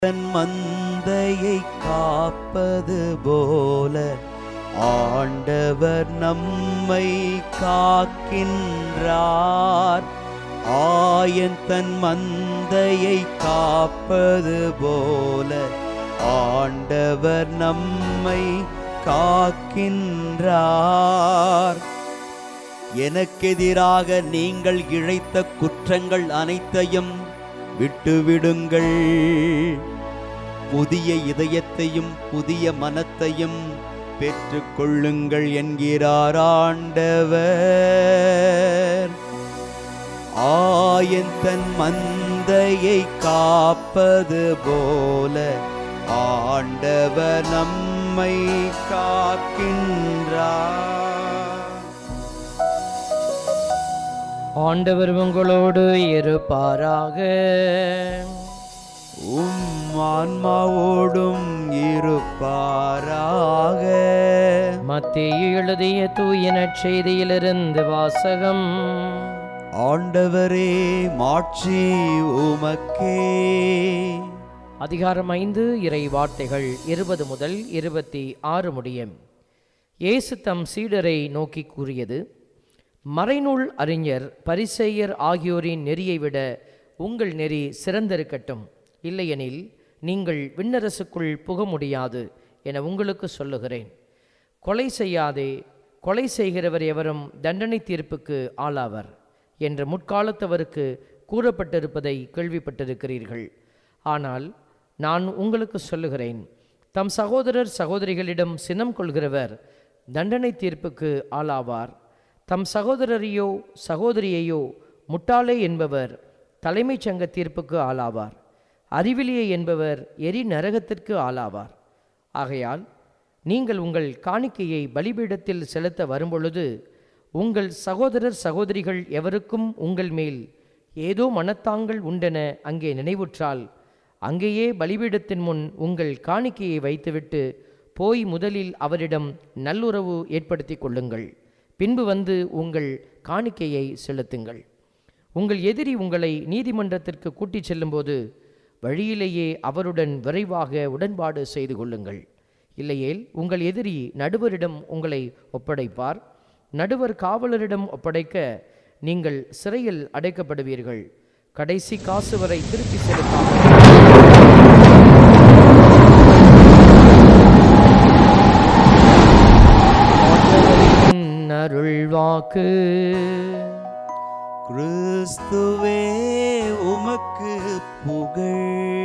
தன் மந்தையை காப்பது போல ஆண்டவர் நம்மை காக்கின்றார் ஆயன் தன் மந்தையை காப்பது போல ஆண்டவர் நம்மை காக்கின்றார் எனக்கெதிராக நீங்கள் இழைத்த குற்றங்கள் அனைத்தையும் விட்டுவிடுங்கள் புதிய இதயத்தையும் புதிய மனத்தையும் பெற்றுக்கொள்ளுங்கள் என்கிறார் ஆண்டவர் ஆயன் தன் மந்தையை காப்பது போல ஆண்டவர் நம்மை காக்கின்றார் ஆண்டவர் உங்களோடு இருப்பாராக உம் ஆன்மாவோடும் இருப்பாராக மத்திய எழுதிய தூய நற்செய்தியிலிருந்து வாசகம் ஆண்டவரே மாட்சி உமக்கே அதிகாரம் ஐந்து இறை வார்த்தைகள் இருபது முதல் இருபத்தி ஆறு முடியும் இயேசு தம் சீடரை நோக்கி கூறியது மறைநூல் அறிஞர் பரிசேயர் ஆகியோரின் நெறியை விட உங்கள் நெறி சிறந்திருக்கட்டும் இல்லையெனில் நீங்கள் விண்ணரசுக்குள் புக முடியாது என உங்களுக்கு சொல்லுகிறேன் கொலை செய்யாதே கொலை செய்கிறவர் எவரும் தண்டனை தீர்ப்புக்கு ஆளாவர் என்ற முற்காலத்தவருக்கு கூறப்பட்டிருப்பதை கேள்விப்பட்டிருக்கிறீர்கள் ஆனால் நான் உங்களுக்கு சொல்லுகிறேன் தம் சகோதரர் சகோதரிகளிடம் சினம் கொள்கிறவர் தண்டனை தீர்ப்புக்கு ஆளாவார் தம் சகோதரரையோ சகோதரியையோ முட்டாளே என்பவர் தலைமைச் சங்க தீர்ப்புக்கு ஆளாவார் அறிவிலியே என்பவர் எரி நரகத்திற்கு ஆளாவார் ஆகையால் நீங்கள் உங்கள் காணிக்கையை பலிபீடத்தில் செலுத்த வரும்பொழுது உங்கள் சகோதரர் சகோதரிகள் எவருக்கும் உங்கள் மேல் ஏதோ மனத்தாங்கள் உண்டென அங்கே நினைவுற்றால் அங்கேயே பலிபீடத்தின் முன் உங்கள் காணிக்கையை வைத்துவிட்டு போய் முதலில் அவரிடம் நல்லுறவு ஏற்படுத்தி கொள்ளுங்கள் பின்பு வந்து உங்கள் காணிக்கையை செலுத்துங்கள் உங்கள் எதிரி உங்களை நீதிமன்றத்திற்கு கூட்டிச் செல்லும்போது வழியிலேயே அவருடன் விரைவாக உடன்பாடு செய்து கொள்ளுங்கள் இல்லையேல் உங்கள் எதிரி நடுவரிடம் உங்களை ஒப்படைப்பார் நடுவர் காவலரிடம் ஒப்படைக்க நீங்கள் சிறையில் அடைக்கப்படுவீர்கள் கடைசி காசு வரை திருப்பி செலுத்தாமல் ஆண்டவரின் அருள்வாக்கு கிறிஸ்துவே உமக்கு புகழ்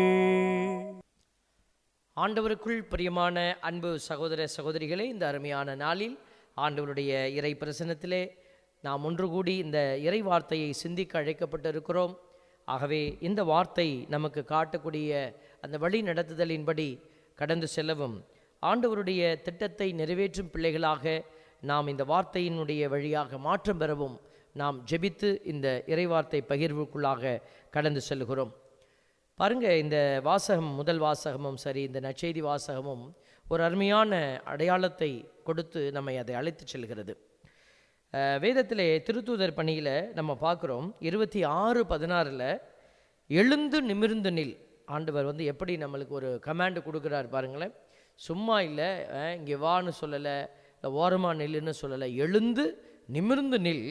ஆண்டவருக்குள் பிரியமான அன்பு சகோதர சகோதரிகளே இந்த அருமையான நாளில் ஆண்டவருடைய இறை பிரசன்னத்திலே நாம் ஒன்று கூடி இந்த இறை வார்த்தையை சிந்திக்க அழைக்கப்பட்டிருக்கிறோம் ஆகவே இந்த வார்த்தை நமக்கு காட்டக்கூடிய அந்த வழி நடத்துதலின்படி கடந்து செல்லவும் ஆண்டவருடைய திட்டத்தை நிறைவேற்றும் பிள்ளைகளாக நாம் இந்த வார்த்தையினுடைய வழியாக மாற்றம் பெறவும் நாம் ஜெபித்து இந்த இறைவார்த்தை பகிர்வுக்குள்ளாக கடந்து செல்கிறோம் பாருங்க இந்த வாசகம் முதல் வாசகமும் சரி இந்த நற்செய்தி வாசகமும் ஒரு அருமையான அடையாளத்தை கொடுத்து நம்மை அதை அழைத்து செல்கிறது அஹ், வேதத்திலே திருத்தூதர் பணியில் நம்ம பார்க்குறோம் இருபத்தி ஆறு பதினாறில் எழுந்து நிமிர்ந்து நில் ஆண்டவர் வந்து எப்படி நம்மளுக்கு ஒரு கமாண்டு கொடுக்குறாரு பாருங்களேன் சும்மா இல்லை இங்கே வான்னு சொல்லலை இல்லை ஓரமாக நில்லுன்னு சொல்லலை எழுந்து நிமிர்ந்து நில்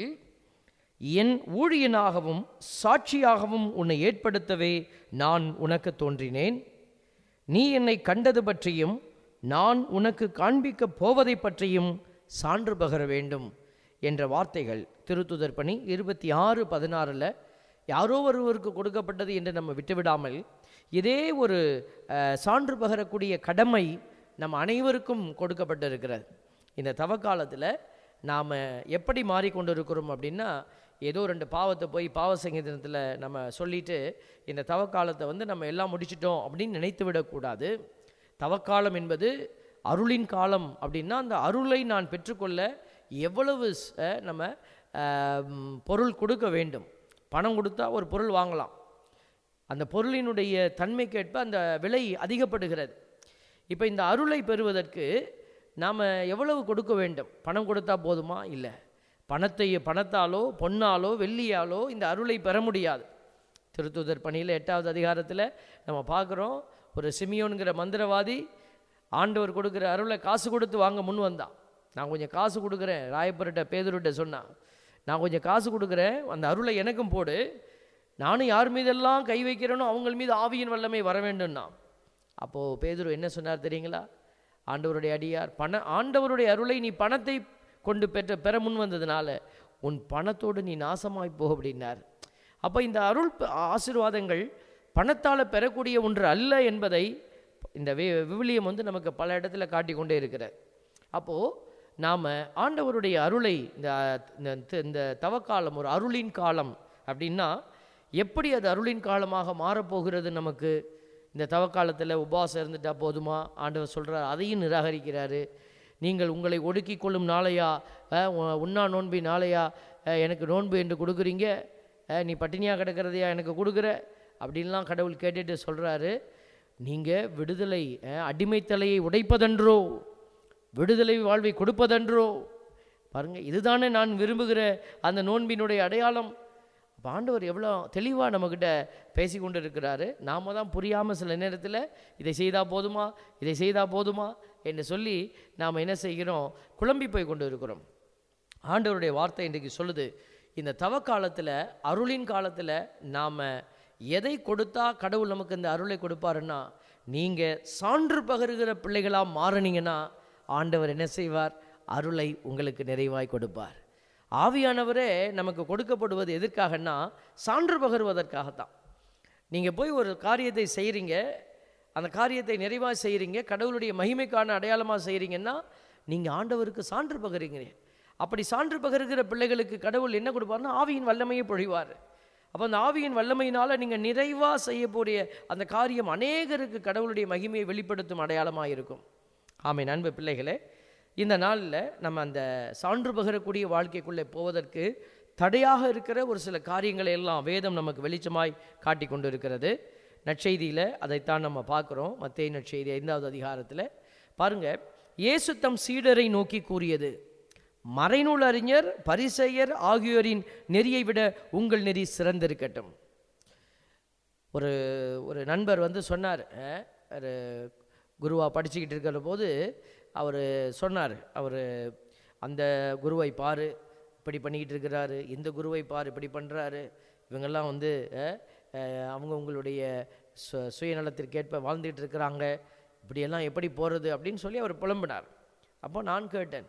என் ஊழியனாகவும் சாட்சியாகவும் உன்னை ஏற்படுத்தவே நான் உனக்கு தோன்றினேன் நீ என்னை கண்டது பற்றியும் நான் உனக்கு காண்பிக்கப் போவதை பற்றியும் சான்று பகர வேண்டும் என்ற வார்த்தைகள் திருத்துதர் பணி இருபத்தி ஆறு பதினாறில் யாரோ ஒருவருக்கு கொடுக்கப்பட்டது என்று நம்ம விட்டுவிடாமல் இதே ஒரு அஹ், சான்று பகரக்கூடிய கடமை நம் அனைவருக்கும் கொடுக்கப்பட்டிருக்கிறது இந்த தவக்காலத்தில் நாம் எப்படி மாறிக்கொண்டிருக்கிறோம் அப்படின்னா ஏதோ ரெண்டு பாவத்தை போய் பாவ சங்கீதத்தில் நம்ம சொல்லிட்டு இந்த தவக்காலத்தை வந்து நம்ம எல்லாம் முடிச்சிட்டோம் அப்படின்னு நினைத்து விடக்கூடாது தவக்காலம் என்பது அருளின் காலம் அப்படின்னா அந்த அருளை நான் பெற்றுக்கொள்ள எவ்வளவு ஸ்- அஹ், நம்ம அஹ், ம், பொருள் கொடுக்க வேண்டும் பணம் கொடுத்தா ஒரு பொருள் வாங்கலாம் அந்த பொருளினுடைய தன்மைக்கேற்ப அந்த விலை அதிகப்படுகிறது இப்போ இந்த அருளை பெறுவதற்கு நாம் எவ்வளவு கொடுக்க வேண்டும் பணம் கொடுத்தா போதுமா இல்லை பணத்தை பணத்தாலோ பொன்னாலோ வெள்ளியாலோ இந்த அருளை பெற முடியாது திருத்தூதர் பணியில் எட்டாவது அதிகாரத்தில் நம்ம பார்க்குறோம் ஒரு சிமியோனுங்கிற மந்திரவாதி ஆண்டவர் கொடுக்குற அருளை காசு கொடுத்து வாங்க முன் வந்தான் நான் கொஞ்சம் காசு கொடுக்குறேன் ராயப்பர்கிட்ட பேதர்கிட்ட சொன்னான் நான் கொஞ்சம் காசு கொடுக்குறேன் அந்த அருளை எனக்கும் போடு நானும் யார் மீதெல்லாம் கை வைக்கிறேனோ அவங்க மீது ஆவியின் வல்லமை வர வேண்டும்னா அப்போது பேதுரு என்ன சொன்னார் தெரியுங்களா ஆண்டவருடைய அடியார் பண ஆண்டவருடைய அருளை நீ பணத்தை கொண்டு பெற்ற பெற முன் வந்ததுனால உன் பணத்தோடு நீ நாசமாய் போ அப்படின்னார் அப்போ இந்த அருள் ப- ஆசீர்வாதங்கள் பணத்தால் பெறக்கூடிய ஒன்று அல்ல என்பதை இந்த வி விவிலியம் வந்து நமக்கு பல இடத்துல காட்டிக் கொண்டே இருக்கிறார் அப்போது நாம் ஆண்டவருடைய அருளை இந்த இந்த- இந்த தவக்காலம் ஒரு அருளின் காலம் அப்படின்னா எப்படி அது அருளின் காலமாக மாறப்போகிறது நமக்கு இந்த தவக்காலத்தில் உபவாசம் இருந்துட்டா போதுமா ஆண்டவர் சொல்கிறார் அதையும் நிராகரிக்கிறாரு நீங்கள் உங்களை ஒடுக்கிக் கொள்ளும் நாளையா அஹ், உ- உண்ணா நோன்பி நாளையா அஹ், எனக்கு நோன்பு என்று கொடுக்குறீங்க அஹ், நீ பட்டினியாக கிடக்கிறதையா எனக்கு கொடுக்குற அப்படின்லாம் கடவுள் கேட்டுட்டு சொல்கிறாரு நீங்கள் விடுதலை அஹ், அடிமைத்தலையை உடைப்பதன்றோ விடுதலை வாழ்வை கொடுப்பதன்றோ பாருங்க இதுதானே நான் விரும்புகிற அந்த நோன்பினுடைய அடையாளம் அப்ப ஆண்டவர் எவ்வளோ தெளிவாக நம்மக்கிட்ட பேசி கொண்டு இருக்கிறாரு நாம தான் புரியாமல் சில நேரத்தில் இதை செய்தால் போதுமா இதை செய்தால் போதுமா என்று சொல்லி நாம் என்ன செய்கிறோம் குழம்பி போய் கொண்டு இருக்கிறோம் ஆண்டவருடைய வார்த்தை இன்றைக்கு சொல்லுது இந்த தவ காலத்தில் அருளின் காலத்தில் நாம் எதை கொடுத்தா கடவுள் நமக்கு இந்த அருளை கொடுப்பாருன்னா நீங்கள் சான்று பகருகிற பிள்ளைகளாக மாறினீங்கன்னா ஆண்டவர் என்ன செய்வார் அருளை உங்களுக்கு நிறைவாய் கொடுப்பார் ஆவியானவரே நமக்கு கொடுக்கப்படுவது எதற்காகன்னா சான்று பகருவதற்காகத்தான் நீங்கள் போய் ஒரு காரியத்தை செய்கிறீங்க அந்த காரியத்தை நிறைவாக செய்கிறீங்க கடவுளுடைய மகிமைக்கான அடையாளமாக செய்கிறீங்கன்னா நீங்கள் ஆண்டவருக்கு சான்று பகருங்க அப்படி சான்று பகருகிற பிள்ளைகளுக்கு கடவுள் என்ன கொடுப்பார்னா ஆவியின் வல்லமையை பொழிவார் அப்போ அந்த ஆவியின் வல்லமையினால் நீங்கள் நிறைவாக செய்யக்கூடிய அந்த காரியம் அநேகருக்கு கடவுளுடைய மகிமையை வெளிப்படுத்தும் அடையாளமாக இருக்கும் ஆமை அன்பு பிள்ளைகளே இந்த நாளில் நம்ம அந்த சான்று பகரக்கூடிய வாழ்க்கைக்குள்ளே போவதற்கு தடையாக இருக்கிற ஒரு சில காரியங்களை எல்லாம் வேதம் நமக்கு வெளிச்சமாய் காட்டி கொண்டு இருக்கிறது நற்செய்தியில் அதைத்தான் நம்ம பார்க்குறோம் மத்திய நற்செய்தி ஐந்தாவது அதிகாரத்தில் பாருங்க இயேசு தம் சீடரை நோக்கி கூறியது மறைநூல் அறிஞர் பரிசெயர் ஆகியோரின் நெறியை விட உங்கள் நெறி சிறந்திருக்கட்டும் ஒரு ஒரு நண்பர் வந்து சொன்னார் அஹ், ஒரு குருவா படிச்சுக்கிட்டு இருக்கிற போது அவர் சொன்னார் அவர் அந்த குருவை பாரு இப்படி பண்ணிக்கிட்டு இருக்கிறாரு இந்த குருவை பாரு இப்படி பண்ணுறாரு இவங்கெல்லாம் வந்து அஹ், அஹ், அவங்க உங்களுடைய சு சுயநலத்திற்கேற்ப வாழ்ந்துக்கிட்டு இருக்கிறாங்க இப்படியெல்லாம் எப்படி போகிறது அப்படின்னு சொல்லி அவர் புலம்பினார் அப்போ நான் கேட்டேன்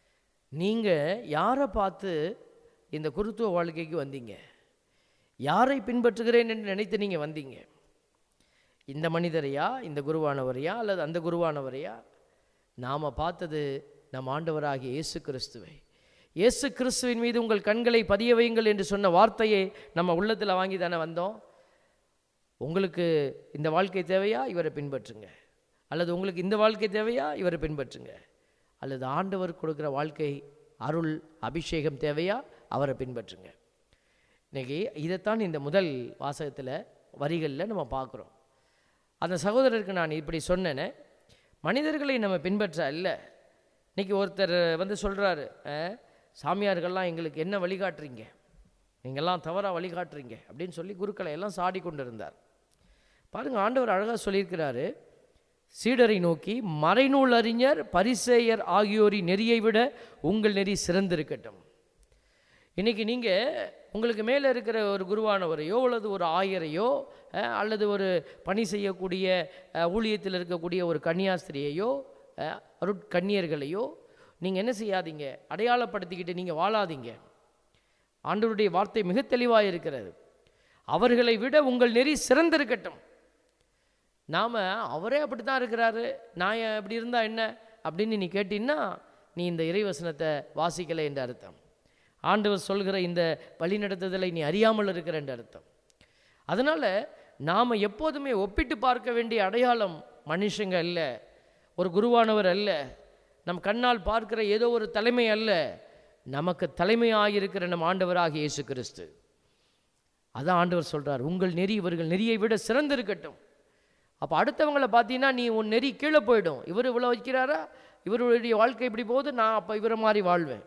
நீங்கள் யாரை பார்த்து இந்த குருத்துவ வாழ்க்கைக்கு வந்தீங்க யாரை பின்பற்றுகிறேன் என்று நினைத்து நீங்கள் வந்தீங்க இந்த மனிதரையா இந்த குருவானவரையா அல்லது அந்த குருவானவரையா நாம் பார்த்தது நம் ஆண்டவராகிய இயேசு கிறிஸ்துவை இயேசு கிறிஸ்துவின் மீது உங்கள் கண்களை பதிய வையுங்கள் என்று சொன்ன வார்த்தையை நம்ம உள்ளத்தில் வாங்கி தானே வந்தோம் உங்களுக்கு இந்த வாழ்க்கை தேவையா இவரை பின்பற்றுங்க அல்லது உங்களுக்கு இந்த வாழ்க்கை தேவையா இவரை பின்பற்றுங்க அல்லது ஆண்டவர் கொடுக்குற வாழ்க்கை அருள் அபிஷேகம் தேவையா அவரை பின்பற்றுங்க இன்னைக்கு இதைத்தான் இந்த முதல் வாசகத்தில் வரிகளில் நம்ம பார்க்குறோம் அந்த சகோதரருக்கு நான் இப்படி சொன்னேனே மனிதர்களை நம்ம பின்பற்ற அல்ல இன்னைக்கு ஒருத்தர் வந்து சொல்கிறாரு சாமியார்கள்லாம் எங்களுக்கு என்ன வழிகாட்டுறீங்க நீங்கள்லாம் தவறாக வழிகாட்டுறீங்க அப்படின்னு சொல்லி குருக்களை எல்லாம் சாடி கொண்டு இருந்தார் பாருங்க ஆண்டவர் அழகாக சொல்லியிருக்கிறாரு சீடரை நோக்கி மறைநூல் அறிஞர் பரிசேயர் ஆகியோரின் நெறியை விட உங்கள் நெறி சிறந்திருக்கட்டும் இன்னைக்கு நீங்கள் உங்களுக்கு மேலே இருக்கிற ஒரு குருவானவரையோ அல்லது ஒரு ஆயரையோ அஹ், அல்லது ஒரு பணி செய்யக்கூடிய அஹ், ஊழியத்தில் இருக்கக்கூடிய ஒரு கன்னியாஸ்திரியையோ அஹ், அருட்கன்னியர்களையோ நீங்கள் என்ன செய்யாதீங்க அடையாளப்படுத்திக்கிட்டு நீங்கள் வாழாதீங்க ஆண்டவருடைய வார்த்தை மிக தெளிவாக இருக்கிறது அவர்களை விட உங்கள் நெறி சிறந்திருக்கட்டும் நாம் அவரே அப்படி தான் இருக்கிறாரு நான் ஏன் இப்படி இருந்தால் என்ன அப்படின்னு நீ கேட்டீன்னா நீ இந்த இறைவசனத்தை வாசிக்கலை என்ற அர்த்தம் ஆண்டவர் சொல்கிற இந்த வழிநடத்துதலை நீ அறியாமல் இருக்கிற என்ற அர்த்தம் அதனால் நாம் எப்போதுமே ஒப்பிட்டு பார்க்க வேண்டிய அடையாளம் மனுஷங்க அல்ல ஒரு குருவானவர் அல்ல நம் கண்ணால் பார்க்கிற ஏதோ ஒரு தலைமை அல்ல நமக்கு தலைமையாகியிருக்கிற நம் ஆண்டவராகிய இயேசு கிறிஸ்து அதான் ஆண்டவர் சொல்றார் உங்கள் நெறி இவர்கள் நெறியை விட சிறந்திருக்கட்டும் அப்போ அடுத்தவங்களை பார்த்தீங்கன்னா நீ உன் நெறி கீழே போயிடும் இவர் இவ்வளோ வைக்கிறாரா இவருடைய வாழ்க்கை இப்படி போகுது நான் அப்போ இவரை மாதிரி வாழ்வேன்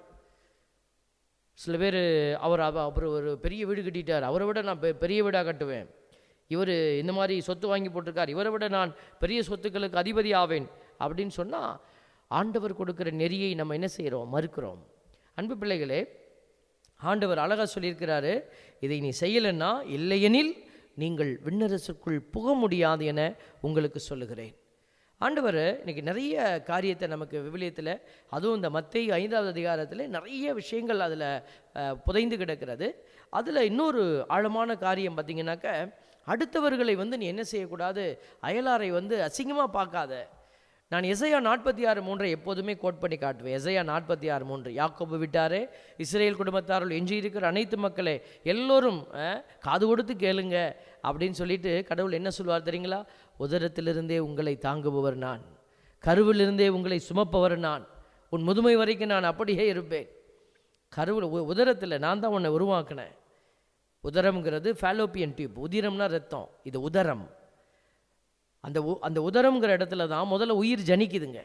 சில பேர் அவர் அவ- அவர் ஒரு பெரிய வீடு கட்டிட்டார் அவரை விட நான் பெ- பெரிய வீடாக கட்டுவேன் இவர் இந்த மாதிரி சொத்து வாங்கி போட்டிருக்கார் இவரை விட நான் பெரிய சொத்துக்களுக்கு அதிபதி ஆவேன் அப்படின்னு சொன்னால் ஆண்டவர் கொடுக்குற நெறியை நம்ம என்ன செய்கிறோம் மறுக்கிறோம் அன்பு பிள்ளைகளே ஆண்டவர் அழகாக சொல்லியிருக்கிறாரு இதை நீ செய்யலைன்னா இல்லையெனில் நீங்கள் விண்ணரசுக்குள் புக முடியாது என உங்களுக்கு சொல்லுகிறேன் ஆண்டவர் இன்னைக்கு நிறைய காரியத்தை நமக்கு விவிலியத்தில் அதுவும் இந்த மத்திய ஐந்தாவது அதிகாரத்தில் நிறைய விஷயங்கள் அதில் புதைந்து கிடக்கிறது அதில் இன்னொரு ஆழமான காரியம் பார்த்தீங்கன்னாக்க அடுத்தவர்களை வந்து நீ என்ன செய்யக்கூடாது அயலாரை வந்து அசிங்கமாக பார்க்காத நான் எசையா நாற்பத்தி ஆறு மூன்றை எப்போதுமே கோட் பண்ணி காட்டுவேன் எசையா நாற்பத்தி ஆறு மூன்று யாக்கோபு விட்டாரே இஸ்ரேல் குடும்பத்தாருள் எஞ்சி இருக்கிற அனைத்து மக்களே எல்லோரும் அஹ், காது கொடுத்து கேளுங்க அப்படின்னு சொல்லிட்டு கடவுள் என்ன சொல்வார் தெரியுங்களா உதரத்திலிருந்தே உங்களை தாங்குபவர் நான் கருவிலிருந்தே உங்களை சுமப்பவர் நான் உன் முதுமை வரைக்கும் நான் அப்படியே இருப்பேன் கருவில் உ- உதரத்தில் நான் தான் உன்னை உருவாக்கினேன் உதரம்ங்கிறது ஃபேலோப்பியன் டியூப் உதிரம்னா ரத்தம் இது உதரம் அந்த உ- அந்த உதரம்ங்கிற இடத்துல தான் முதல்ல உயிர் ஜனிக்குதுங்க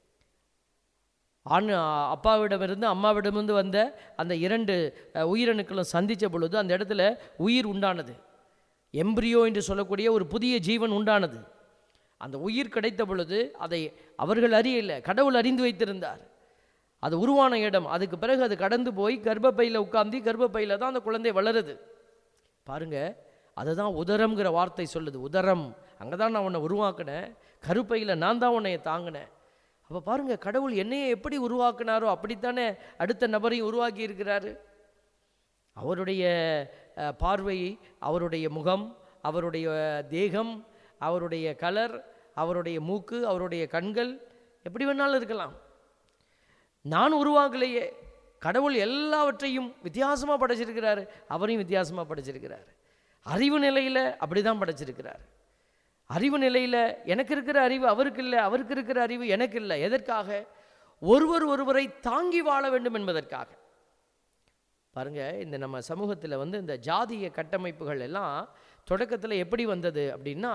ஆண் அ- அப்பாவிடமிருந்து அம்மாவிடமிருந்து வந்த அந்த இரண்டு அ, உயிரணுக்களும் சந்தித்த பொழுது அந்த இடத்துல உயிர் உண்டானது எம்பிரியோ என்று சொல்லக்கூடிய ஒரு புதிய ஜீவன் உண்டானது அந்த உயிர் கிடைத்த பொழுது அதை அவர்கள் அறியல கடவுள் அறிந்து வைத்திருந்தார் அது உருவான இடம் அதுக்கு பிறகு அது கடந்து போய் கர்ப்பப்பையில் உட்கார்ந்து கர்ப்பப்பையில் தான் அந்த குழந்தை வளருது பாருங்க அதுதான் உதரம்ங்கிற வார்த்தை சொல்லுது உதரம் அங்கே தான் நான் உன்னை உருவாக்கினேன் கருப்பையில் நான் தான் உன்னைய தாங்கினேன் அப்போ பாருங்க கடவுள் என்னையை எப்படி உருவாக்குனாரோ அப்படித்தானே அடுத்த நபரையும் உருவாக்கி இருக்கிறாரு அவருடைய அஹ், பார்வை அவருடைய முகம் அவருடைய தேகம் அவருடைய கலர் அவருடைய மூக்கு அவருடைய கண்கள் எப்படி வேணாலும் இருக்கலாம் நான் உருவாக்கலையே கடவுள் எல்லாவற்றையும் வித்தியாசமாக படைச்சிருக்கிறாரு அவரையும் வித்தியாசமாக படைச்சிருக்கிறாரு அறிவு நிலையில் அப்படி தான் படைச்சிருக்கிறார் அறிவு நிலையில் எனக்கு இருக்கிற அறிவு அவருக்கு இல்லை அவருக்கு இருக்கிற அறிவு எனக்கு இல்லை எதற்காக ஒருவர் ஒருவரை தாங்கி வாழ வேண்டும் என்பதற்காக பாருங்க இந்த நம்ம சமூகத்தில் வந்து இந்த ஜாதிய கட்டமைப்புகள் எல்லாம் தொடக்கத்தில் எப்படி வந்தது அப்படின்னா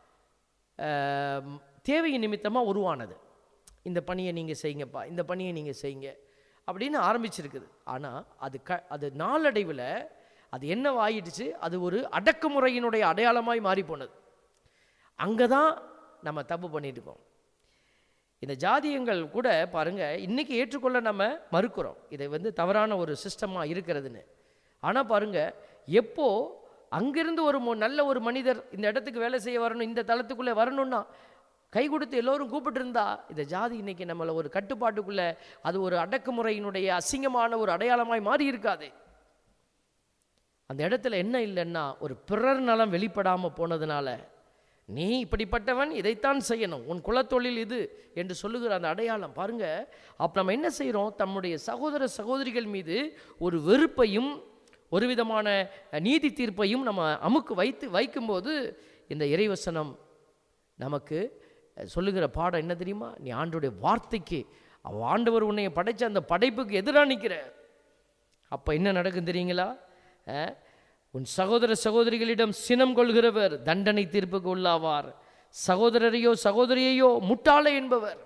ஆம், தேவையின் நிமித்தமாக உருவானது இந்த பணியை நீங்கள் செய்யுங்கப்பா இந்த பணியை நீங்கள் செய்யுங்க அப்படின்னு ஆரம்பிச்சிருக்குது ஆனால் அது க அது நாளடைவில் அது என்னவாயிடுச்சு அது ஒரு அடக்குமுறையினுடைய அடையாளமாய் மாறி போனது அங்கே தான் நம்ம தப்பு பண்ணிட்டு இருக்கோம் இந்த ஜாதியங்கள் கூட பாருங்க இன்னைக்கு ஏற்றுக்கொள்ள நம்ம மறுக்கிறோம் இதை வந்து தவறான ஒரு சிஸ்டமாக இருக்கிறதுன்னு ஆனால் பாருங்க எப்போ அங்கிருந்து ஒரு மொ- நல்ல ஒரு மனிதர் இந்த இடத்துக்கு வேலை செய்ய வரணும் இந்த தளத்துக்குள்ளே வரணும்னா கை கொடுத்து எல்லோரும் கூப்பிட்டு இருந்தா இந்த ஜாதி இன்னைக்கு நம்மளை ஒரு கட்டுப்பாட்டுக்குள்ள அது ஒரு அடக்குமுறையினுடைய அசிங்கமான ஒரு அடையாளமாய் மாறி இருக்காது அந்த இடத்துல என்ன இல்லைன்னா ஒரு பிறர் நலம் வெளிப்படாமல் போனதுனால நீ இப்படிப்பட்டவன் இதைத்தான் செய்யணும் உன் குலத்தொழில் இது என்று சொல்லுகிற அந்த அடையாளம் பாருங்க அப்போ நம்ம என்ன செய்கிறோம் தம்முடைய சகோதர சகோதரிகள் மீது ஒரு வெறுப்பையும் ஒரு விதமான நீதி தீர்ப்பையும் நம்ம அமுக்கு வைத்து வைக்கும்போது இந்த இறைவசனம் நமக்கு சொல்லுகிற பாடம் என்ன தெரியுமா நீ ஆண்டுடைய வார்த்தைக்கு அவ ஆண்டவர் உன்னை படைச்ச அந்த படைப்புக்கு எதிராக நிற்கிற அப்போ என்ன நடக்கும் தெரியுங்களா அஹ், உன் சகோதர சகோதரிகளிடம் சினம் கொள்கிறவர் தண்டனை தீர்ப்புக்கு உள்ளாவார் சகோதரரையோ சகோதரியையோ முட்டாளை என்பவர்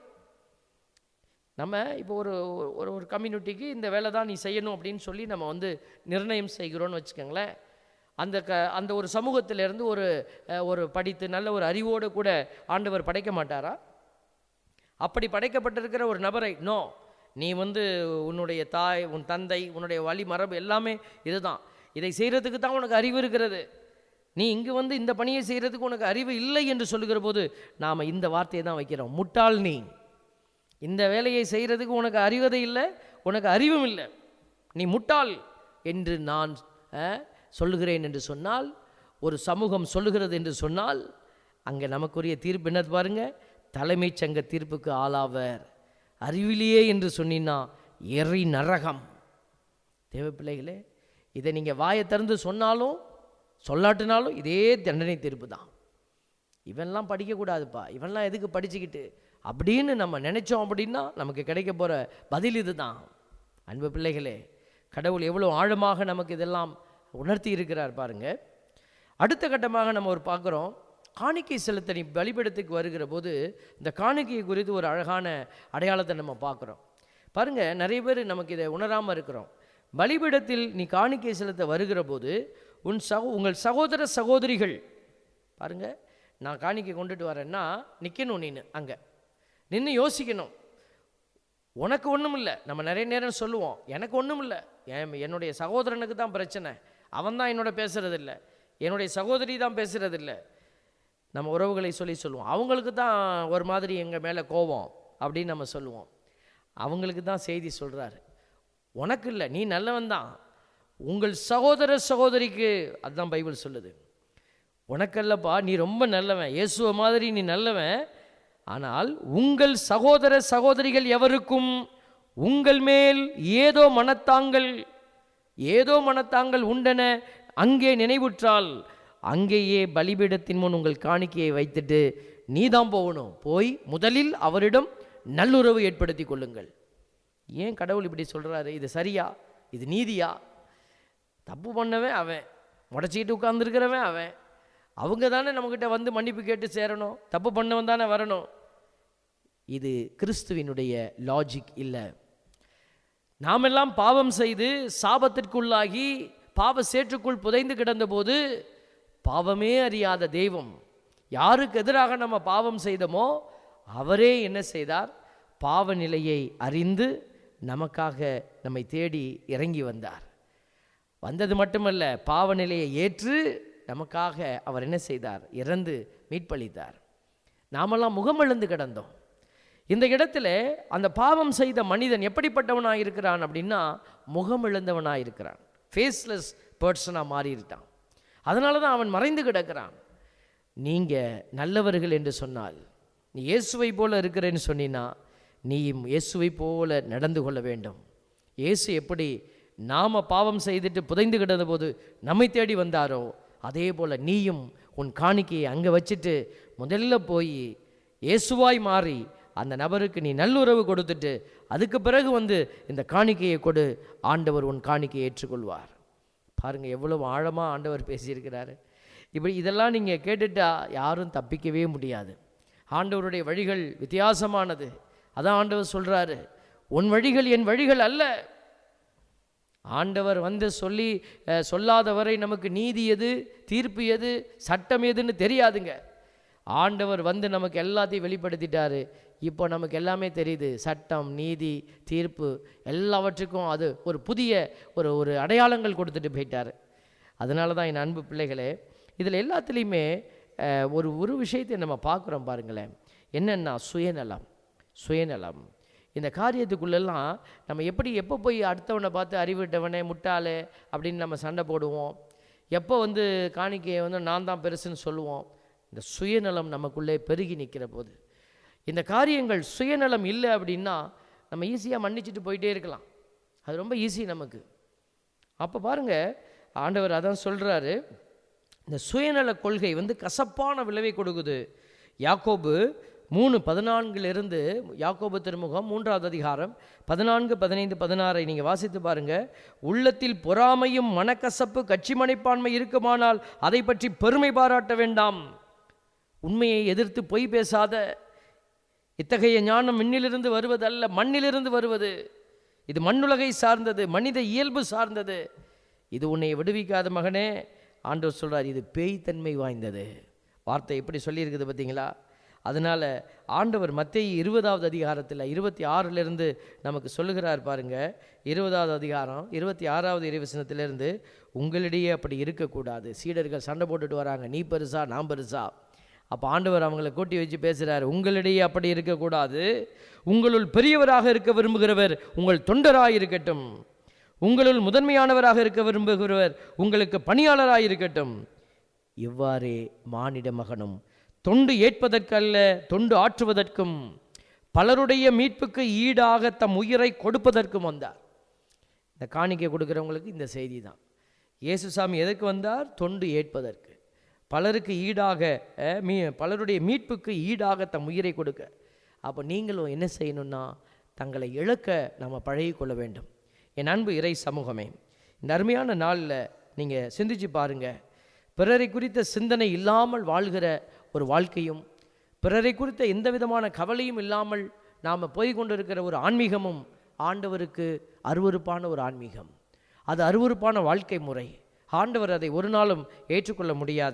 நம்ம இப்போ ஒரு ஒரு ஒரு கம்யூனிட்டிக்கு இந்த வேலை தான் நீ செய்யணும் அப்படின்னு சொல்லி நம்ம வந்து நிர்ணயம் செய்கிறோன்னு வச்சுக்கோங்களேன் அந்த க அந்த ஒரு சமூகத்திலேருந்து ஒரு அஹ், ஒரு படித்து நல்ல ஒரு அறிவோடு கூட ஆண்டவர் படைக்க மாட்டாரா அப்படி படைக்கப்பட்டிருக்கிற ஒரு நபரை நோ நீ வந்து உன்னுடைய தாய் உன் தந்தை உன்னுடைய வழி மரபு எல்லாமே இதுதான் இதை செய்கிறதுக்கு தான் உனக்கு அறிவு இருக்கிறது நீ இங்கு வந்து இந்த பணியை செய்கிறதுக்கு உனக்கு அறிவு இல்லை என்று சொல்லுகிற போது நாம் இந்த வார்த்தையை தான் வைக்கிறோம் முட்டாள் நீ இந்த வேலையை செய்கிறதுக்கு உனக்கு அறிவதை இல்லை உனக்கு அறிவும் இல்லை நீ முட்டாள் என்று நான் அஹ், சொல்லுகிறேன் என்று சொன்னால் ஒரு சமூகம் சொல்லுகிறது என்று சொன்னால் அங்கே நமக்குரிய தீர்ப்பு என்னது பாருங்க தலைமைச் சங்க தீர்ப்புக்கு ஆளாவர் அறிவிலேயே என்று சொன்னீன்னா எரி நரகம் தேவ பிள்ளைகளே இதை நீங்கள் வாயை திறந்து சொன்னாலும் சொல்லாட்டினாலும் இதே தண்டனை தீர்ப்பு தான் இவன்லாம் படிக்கக்கூடாதுப்பா இவன்லாம் எதுக்கு படிச்சுக்கிட்டு அப்படின்னு நம்ம நினைச்சோம் அப்படின்னா நமக்கு கிடைக்க போகிற பதில் இதுதான் அன்பு பிள்ளைகளே கடவுள் எவ்வளோ ஆழமாக நமக்கு இதெல்லாம் உணர்த்தி இருக்கிறார் பாருங்க அடுத்த கட்டமாக நம்ம ஒரு பார்க்குறோம் காணிக்கை செலுத்த நீ பலிபீடத்துக்கு வருகிற போது இந்த காணிக்கையை குறித்து ஒரு அழகான அடையாளத்தை நம்ம பார்க்குறோம் பாருங்க நிறைய பேர் நமக்கு இதை உணராமல் இருக்கிறோம் பலிபீடத்தில் நீ காணிக்கை செலுத்த வருகிற போது உன் சகோ உங்கள் சகோதர சகோதரிகள் பாருங்க நான் காணிக்கை கொண்டுட்டு வரேன்னா நிற்கணும் நீனு அங்கே நின்று யோசிக்கணும் உனக்கு ஒன்றும் இல்லை நம்ம நிறைய நேரம் சொல்லுவோம் எனக்கு ஒன்றும் இல்லை என் என்னுடைய சகோதரனுக்கு தான் பிரச்சனை அவன் தான் என்னோட பேசுறது இல்லை என்னுடைய சகோதரி தான் பேசுறது இல்லை நம்ம உறவுகளை சொல்லி சொல்லுவோம் அவங்களுக்கு தான் ஒரு மாதிரி எங்கள் மேலே கோபம் அப்படின்னு நம்ம சொல்லுவோம் அவங்களுக்கு தான் செய்தி சொல்கிறாரு உனக்கு இல்லை நீ நல்லவன் தான் உங்கள் சகோதர சகோதரிக்கு அதுதான் பைபிள் சொல்லுது உனக்கல்லப்பா நீ ரொம்ப நல்லவன் இயேசுவ மாதிரி நீ நல்லவன் ஆனால் உங்கள் சகோதர சகோதரிகள் எவருக்கும் உங்கள் மேல் ஏதோ மனத்தாங்கள் ஏதோ மனத்தாங்கள் உண்டென அங்கே நினைவுற்றால் அங்கேயே பலிபீடத்தின் முன் உங்கள் காணிக்கையை வைத்துட்டு நீதான் போகணும் போய் முதலில் அவரிடம் நல்லுறவு ஏற்படுத்தி கொள்ளுங்கள் ஏன் கடவுள் இப்படி சொல்றாரு இது சரியா இது நீதியா தப்பு பண்ணவன் அவன் முடச்சிக்கிட்டு உட்கார்ந்துருக்கிறவன் அவன் அவங்க தானே நம்மக்கிட்ட வந்து மன்னிப்பு கேட்டு சேரணும் தப்பு பண்ணவன் தானே வரணும் இது கிறிஸ்துவினுடைய லாஜிக் இல்லை நாமெல்லாம் பாவம் செய்து சாபத்திற்குள்ளாகி பாவ சேற்றுக்குள் புதைந்து கிடந்தபோது பாவமே அறியாத தெய்வம் யாருக்கு எதிராக நம்ம பாவம் செய்தோமோ அவரே என்ன செய்தார் பாவ நிலையை அறிந்து நமக்காக நம்மை தேடி இறங்கி வந்தார் வந்தது மட்டுமல்ல பாவ நிலையை ஏற்று நமக்காக அவர் என்ன செய்தார் இறந்து மீட்பளித்தார் நாமெல்லாம் முகமெழுந்து கிடந்தோம் இந்த இடத்துல அந்த பாவம் செய்த மனிதன் எப்படிப்பட்டவனாக இருக்கிறான் அப்படின்னா முகமிழந்தவனாக இருக்கிறான் ஃபேஸ்லெஸ் பர்சனாக மாறிட்டான் அதனால தான் அவன் மறைந்து கிடக்கிறான் நீங்கள் நல்லவர்கள் என்று சொன்னால் நீ இயேசுவை போல இருக்கிறேன்னு சொன்னினா நீயும் இயேசுவை போல நடந்து கொள்ள வேண்டும் இயேசு எப்படி நாம பாவம் செய்துட்டு புதைந்து கிடந்த போது நம்மை தேடி வந்தாரோ அதே போல நீயும் உன் காணிக்கையை அங்கே வச்சுட்டு முதல்ல போய் இயேசுவாய் மாறி அந்த நபருக்கு நீ நல்லுறவு கொடுத்துட்டு அதுக்கு பிறகு வந்து இந்த காணிக்கையை கொடு ஆண்டவர் உன் காணிக்கையை ஏற்றுக்கொள்வார் பாருங்க எவ்வளவு ஆழமாக ஆண்டவர் பேசியிருக்கிறாரு இப்படி இதெல்லாம் நீங்கள் கேட்டுட்டா யாரும் தப்பிக்கவே முடியாது ஆண்டவருடைய வழிகள் வித்தியாசமானது அதான் ஆண்டவர் சொல்றாரு உன் வழிகள் என் வழிகள் அல்ல ஆண்டவர் வந்து சொல்லி அஹ், சொல்லாத வரை நமக்கு நீதி எது தீர்ப்பு எது சட்டம் எதுன்னு தெரியாதுங்க ஆண்டவர் வந்து நமக்கு எல்லாத்தையும் வெளிப்படுத்திட்டாரு இப்போ நமக்கு எல்லாமே தெரியுது சட்டம் நீதி தீர்ப்பு எல்லாவற்றுக்கும் அது ஒரு புதிய ஒரு ஒரு அடையாளங்கள் கொடுத்துட்டு போயிட்டார் அதனால தான் என் அன்பு பிள்ளைகளே இதில் எல்லாத்துலேயுமே அஹ், ஒரு ஒரு விஷயத்தை நம்ம பார்க்குறோம் பாருங்களேன் என்னென்னா சுயநலம் சுயநலம் இந்த காரியத்துக்குள்ளெல்லாம் நம்ம எப்படி எப்போ போய் அடுத்தவனை பார்த்து அறிவிட்டவனே முட்டாளே அப்படின்னு நம்ம சண்டை போடுவோம் எப்போ வந்து காணிக்கையை வந்து நான் தான் பெருசுன்னு சொல்லுவோம் இந்த சுயநலம் நமக்குள்ளே பெருகி நிற்கிற போது இந்த காரியங்கள் சுயநலம் இல்லை அப்படின்னா நம்ம ஈஸியாக மன்னிச்சிட்டு போயிட்டே இருக்கலாம் அது ரொம்ப ஈஸி நமக்கு அப்போ பாருங்க ஆண்டவர் அதான் சொல்கிறாரு இந்த சுயநல கொள்கை வந்து கசப்பான விளைவை கொடுக்குது யாக்கோபு மூணு பதினான்கிலிருந்து யாக்கோபு திருமுகம் மூன்றாவது அதிகாரம் பதினான்கு பதினைந்து பதினாறை நீங்கள் வாசித்து பாருங்க உள்ளத்தில் பொறாமையும் மனக்கசப்பு கட்சி மனைப்பான்மை இருக்குமானால் அதை பற்றி பெருமை பாராட்ட வேண்டாம் உண்மையை எதிர்த்து பொய் பேசாத இத்தகைய ஞானம் விண்ணிலிருந்து வருவதல்ல மண்ணிலிருந்து வருவது இது மண்ணுலகை சார்ந்தது மனித இயல்பு சார்ந்தது இது உன்னை விடுவிக்காத மகனே ஆண்டவர் சொல்றார் இது பேய்த்தன்மை வாய்ந்தது வார்த்தை எப்படி சொல்லியிருக்குது பார்த்தீங்களா அதனால ஆண்டவர் மத்திய இருபதாவது அதிகாரத்தில் இருபத்தி ஆறிலிருந்து நமக்கு சொல்லுகிறார் பாருங்க இருபதாவது அதிகாரம் இருபத்தி ஆறாவது இறைவசனத்திலிருந்து உங்களிடையே அப்படி இருக்கக்கூடாது சீடர்கள் சண்டை போட்டுட்டு வராங்க நீ பெருசா நான் பெருசா அப்போ ஆண்டவர் அவங்கள கூட்டி வச்சு பேசுகிறார் உங்களிடையே அப்படி இருக்கக்கூடாது உங்களுள் பெரியவராக இருக்க விரும்புகிறவர் உங்கள் தொண்டராக இருக்கட்டும் உங்களுள் முதன்மையானவராக இருக்க விரும்புகிறவர் உங்களுக்கு பணியாளராக இருக்கட்டும் இவ்வாறே மானிட மகனும் தொண்டு ஏற்பதற்கல்ல தொண்டு ஆற்றுவதற்கும் பலருடைய மீட்புக்கு ஈடாக தம் உயிரை கொடுப்பதற்கும் வந்தார் இந்த காணிக்கை கொடுக்குறவங்களுக்கு இந்த செய்தி தான் இயேசுசாமி எதற்கு வந்தார் தொண்டு ஏற்பதற்கு பலருக்கு ஈடாக அஹ், மீ பலருடைய மீட்புக்கு ஈடாக தம் உயிரை கொடுக்க அப்போ நீங்களும் என்ன செய்யணும்னா தங்களை இழக்க நம்ம பழகிக்கொள்ள வேண்டும் என் அன்பு இறை சமூகமே இந்த அருமையான நாளில் நீங்கள் சிந்திச்சு பாருங்க பிறரை குறித்த சிந்தனை இல்லாமல் வாழ்கிற ஒரு வாழ்க்கையும் பிறரை குறித்த எந்த விதமான கவலையும் இல்லாமல் நாம் போய் கொண்டிருக்கிற ஒரு ஆன்மீகமும் ஆண்டவருக்கு அருவருப்பான ஒரு ஆன்மீகம் அது அருவருப்பான வாழ்க்கை முறை ஆண்டவர் அதை ஒரு நாளும் ஏற்றுக்கொள்ள முடியாது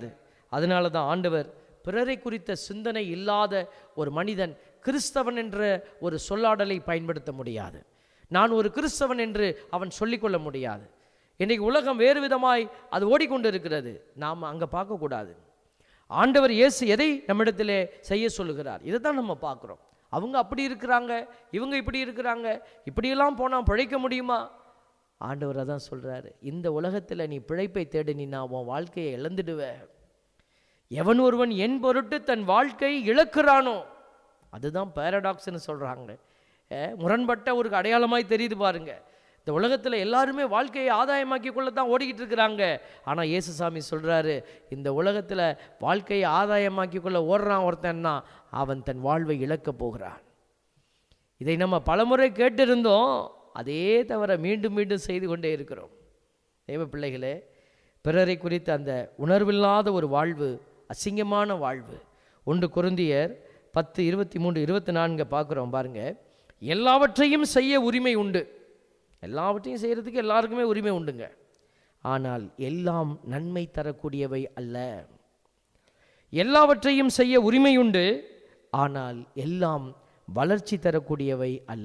அதனால தான் ஆண்டவர் பிறரை குறித்த சிந்தனை இல்லாத ஒரு மனிதன் கிறிஸ்தவன் என்ற ஒரு சொல்லாடலை பயன்படுத்த முடியாது நான் ஒரு கிறிஸ்தவன் என்று அவன் சொல்லிக்கொள்ள முடியாது இன்றைக்கு உலகம் வேறு விதமாய் அது ஓடிக்கொண்டு இருக்கிறது நாம் அங்கே பார்க்கக்கூடாது ஆண்டவர் இயேசு எதை நம்மிடத்திலே செய்ய சொல்லுகிறார் இதை தான் நம்ம பார்க்குறோம் அவங்க அப்படி இருக்கிறாங்க இவங்க இப்படி இருக்கிறாங்க இப்படியெல்லாம் போனால் பிழைக்க முடியுமா ஆண்டவர் அதான் சொல்கிறாரு இந்த உலகத்தில் நீ பிழைப்பை தேடினா உன் வாழ்க்கையை இழந்துடுவ எவன் ஒருவன் என் பொருட்டு தன் வாழ்க்கை இழக்கிறானோ அதுதான் பேரடாக்ஸ்னு சொல்கிறாங்க முரண்பட்ட ஒரு அடையாளமாய் தெரியுது பாருங்க இந்த உலகத்தில் எல்லாருமே வாழ்க்கையை ஆதாயமாக்கி கொள்ள தான் ஓடிக்கிட்டு இருக்கிறாங்க ஆனால் இயேசுசாமி சொல்கிறாரு இந்த உலகத்தில் வாழ்க்கையை ஆதாயமாக்கி கொள்ள ஓடுறான் ஒருத்தன்னா அவன் தன் வாழ்வை இழக்கப் போகிறான் இதை நம்ம பலமுறை கேட்டிருந்தோம் அதே தவிர மீண்டும் மீண்டும் செய்து கொண்டே இருக்கிறோம் தெய்வ பிள்ளைகளே பிறரை குறித்த அந்த உணர்வில்லாத ஒரு வாழ்வு அசிங்கமான வாழ்வு ஒன்று குருந்தியர் பத்து இருபத்தி மூன்று இருபத்தி நான்கு பார்க்குறோம் பாருங்க எல்லாவற்றையும் செய்ய உரிமை உண்டு எல்லாவற்றையும் செய்கிறதுக்கு எல்லாருக்குமே உரிமை உண்டுங்க ஆனால் எல்லாம் நன்மை தரக்கூடியவை அல்ல எல்லாவற்றையும் செய்ய உரிமை உண்டு ஆனால் எல்லாம் வளர்ச்சி தரக்கூடியவை அல்ல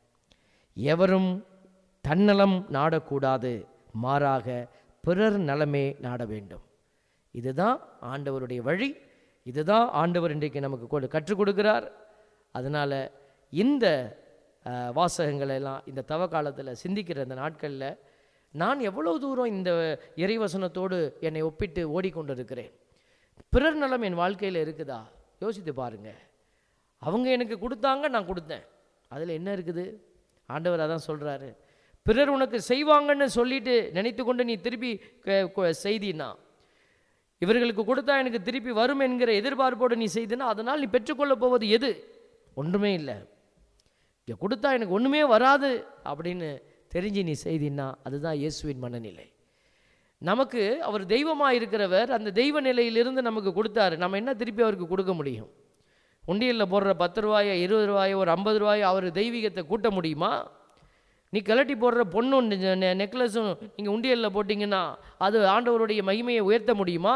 எவரும் தன்னலம் நாடக்கூடாது மாறாக பிறர் நலமே நாட வேண்டும் இதுதான் ஆண்டவருடைய வழி இதுதான் ஆண்டவர் இன்றைக்கு நமக்கு கொடு கற்றுக் கொடுக்கிறார் அதனால் இந்த அஹ், வாசகங்களை எல்லாம் இந்த தவ காலத்தில் சிந்திக்கிற இந்த நாட்களில் நான் எவ்வளவு தூரம் இந்த இறைவசனத்தோடு என்னை ஒப்பிட்டு ஓடிக்கொண்டிருக்கிறேன் பிறர் நலம் என் வாழ்க்கையில் இருக்குதா யோசித்து பாருங்க அவங்க எனக்கு கொடுத்தாங்க நான் கொடுத்தேன் அதில் என்ன இருக்குது ஆண்டவர் அதான் சொல்கிறாரு பிறர் உனக்கு செய்வாங்கன்னு சொல்லிட்டு நினைத்து கொண்டு நீ திருப்பி க- க- செய்தினா இவர்களுக்கு கொடுத்தா எனக்கு திருப்பி வரும் என்கிற எதிர்பார்ப்போடு நீ செய்தினா அதனால் நீ பெற்றுக்கொள்ளப் போவது எது ஒன்றுமே இல்லை இங்கே கொடுத்தா எனக்கு ஒன்றுமே வராது அப்படின்னு தெரிஞ்சு நீ செய்தின்னா அதுதான் இயேசுவின் மனநிலை நமக்கு அவர் தெய்வமாக இருக்கிறவர் அந்த தெய்வ நிலையிலிருந்து நமக்கு கொடுத்தாரு நம்ம என்ன திருப்பி அவருக்கு கொடுக்க முடியும் உண்டியலில் போடுற பத்து ரூபாயோ இருபது ரூபாயோ ஒரு ஐம்பது ரூபாயோ அவர் தெய்வீகத்தை கூட்ட முடியுமா நீ கிளட்டி போடுற பொண்ணும் நெக்லஸும் நீங்கள் உண்டியலில் போட்டிங்கன்னா அது ஆண்டவருடைய மகிமையை உயர்த்த முடியுமா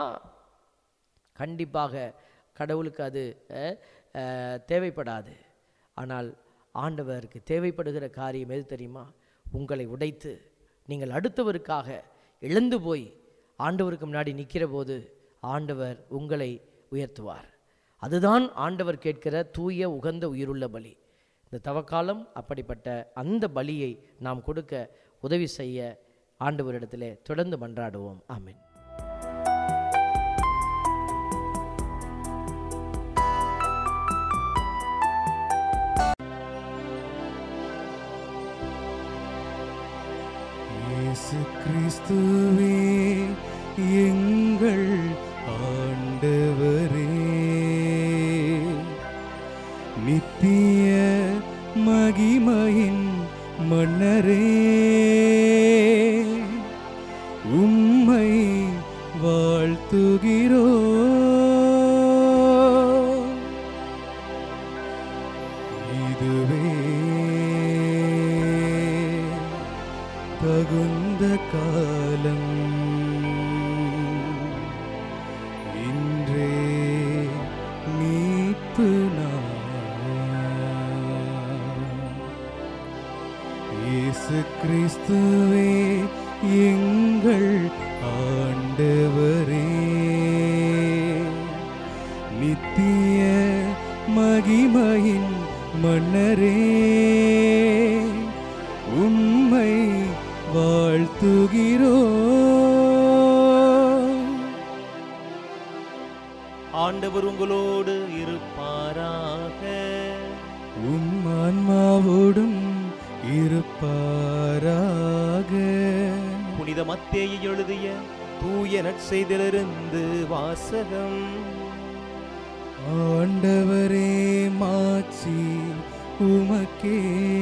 கண்டிப்பாக கடவுளுக்கு அது அஹ், அஹ், தேவைப்படாது ஆனால் ஆண்டவருக்கு தேவைப்படுகிற காரியம் எது தெரியுமா உங்களை உடைத்து நீங்கள் அடுத்தவருக்காக இழந்து போய் ஆண்டவருக்கு முன்னாடி நிற்கிற போது ஆண்டவர் உங்களை உயர்த்துவார் அதுதான் ஆண்டவர் கேட்கிற தூய உகந்த உயிருள்ள பலி இந்த தவக்காலம் அப்படிப்பட்ட அந்த பலியை நாம் கொடுக்க உதவி செய்ய ஆண்டவரிடத்திலே தொடர்ந்து மன்றாடுவோம் ஆமென் இயேசு கிறிஸ்துவே எங்கள் ஆண்டவரே நித்திய மகிமையின் மன்னரே உம்மை வாழ்த்துகிறோ இதுவே தகுந்த காலம் இன்றே மீட்பு நாள். இயேசு கிறிஸ்துவே எங்கள் ஆண்டவரே நித்திய மகிமையின் மன்னரே உம்மை வாழ்த்துகிறோ ஆண்டவர் உங்களோடு இருப்பாராக உம் ஆன்மாவோடும் இருப்பாராக புனித மத்தேயு எழுதிய தூய நற்செய்திலிருந்து வாசகம் ஆண்டவரே மாட்சி உமக்கே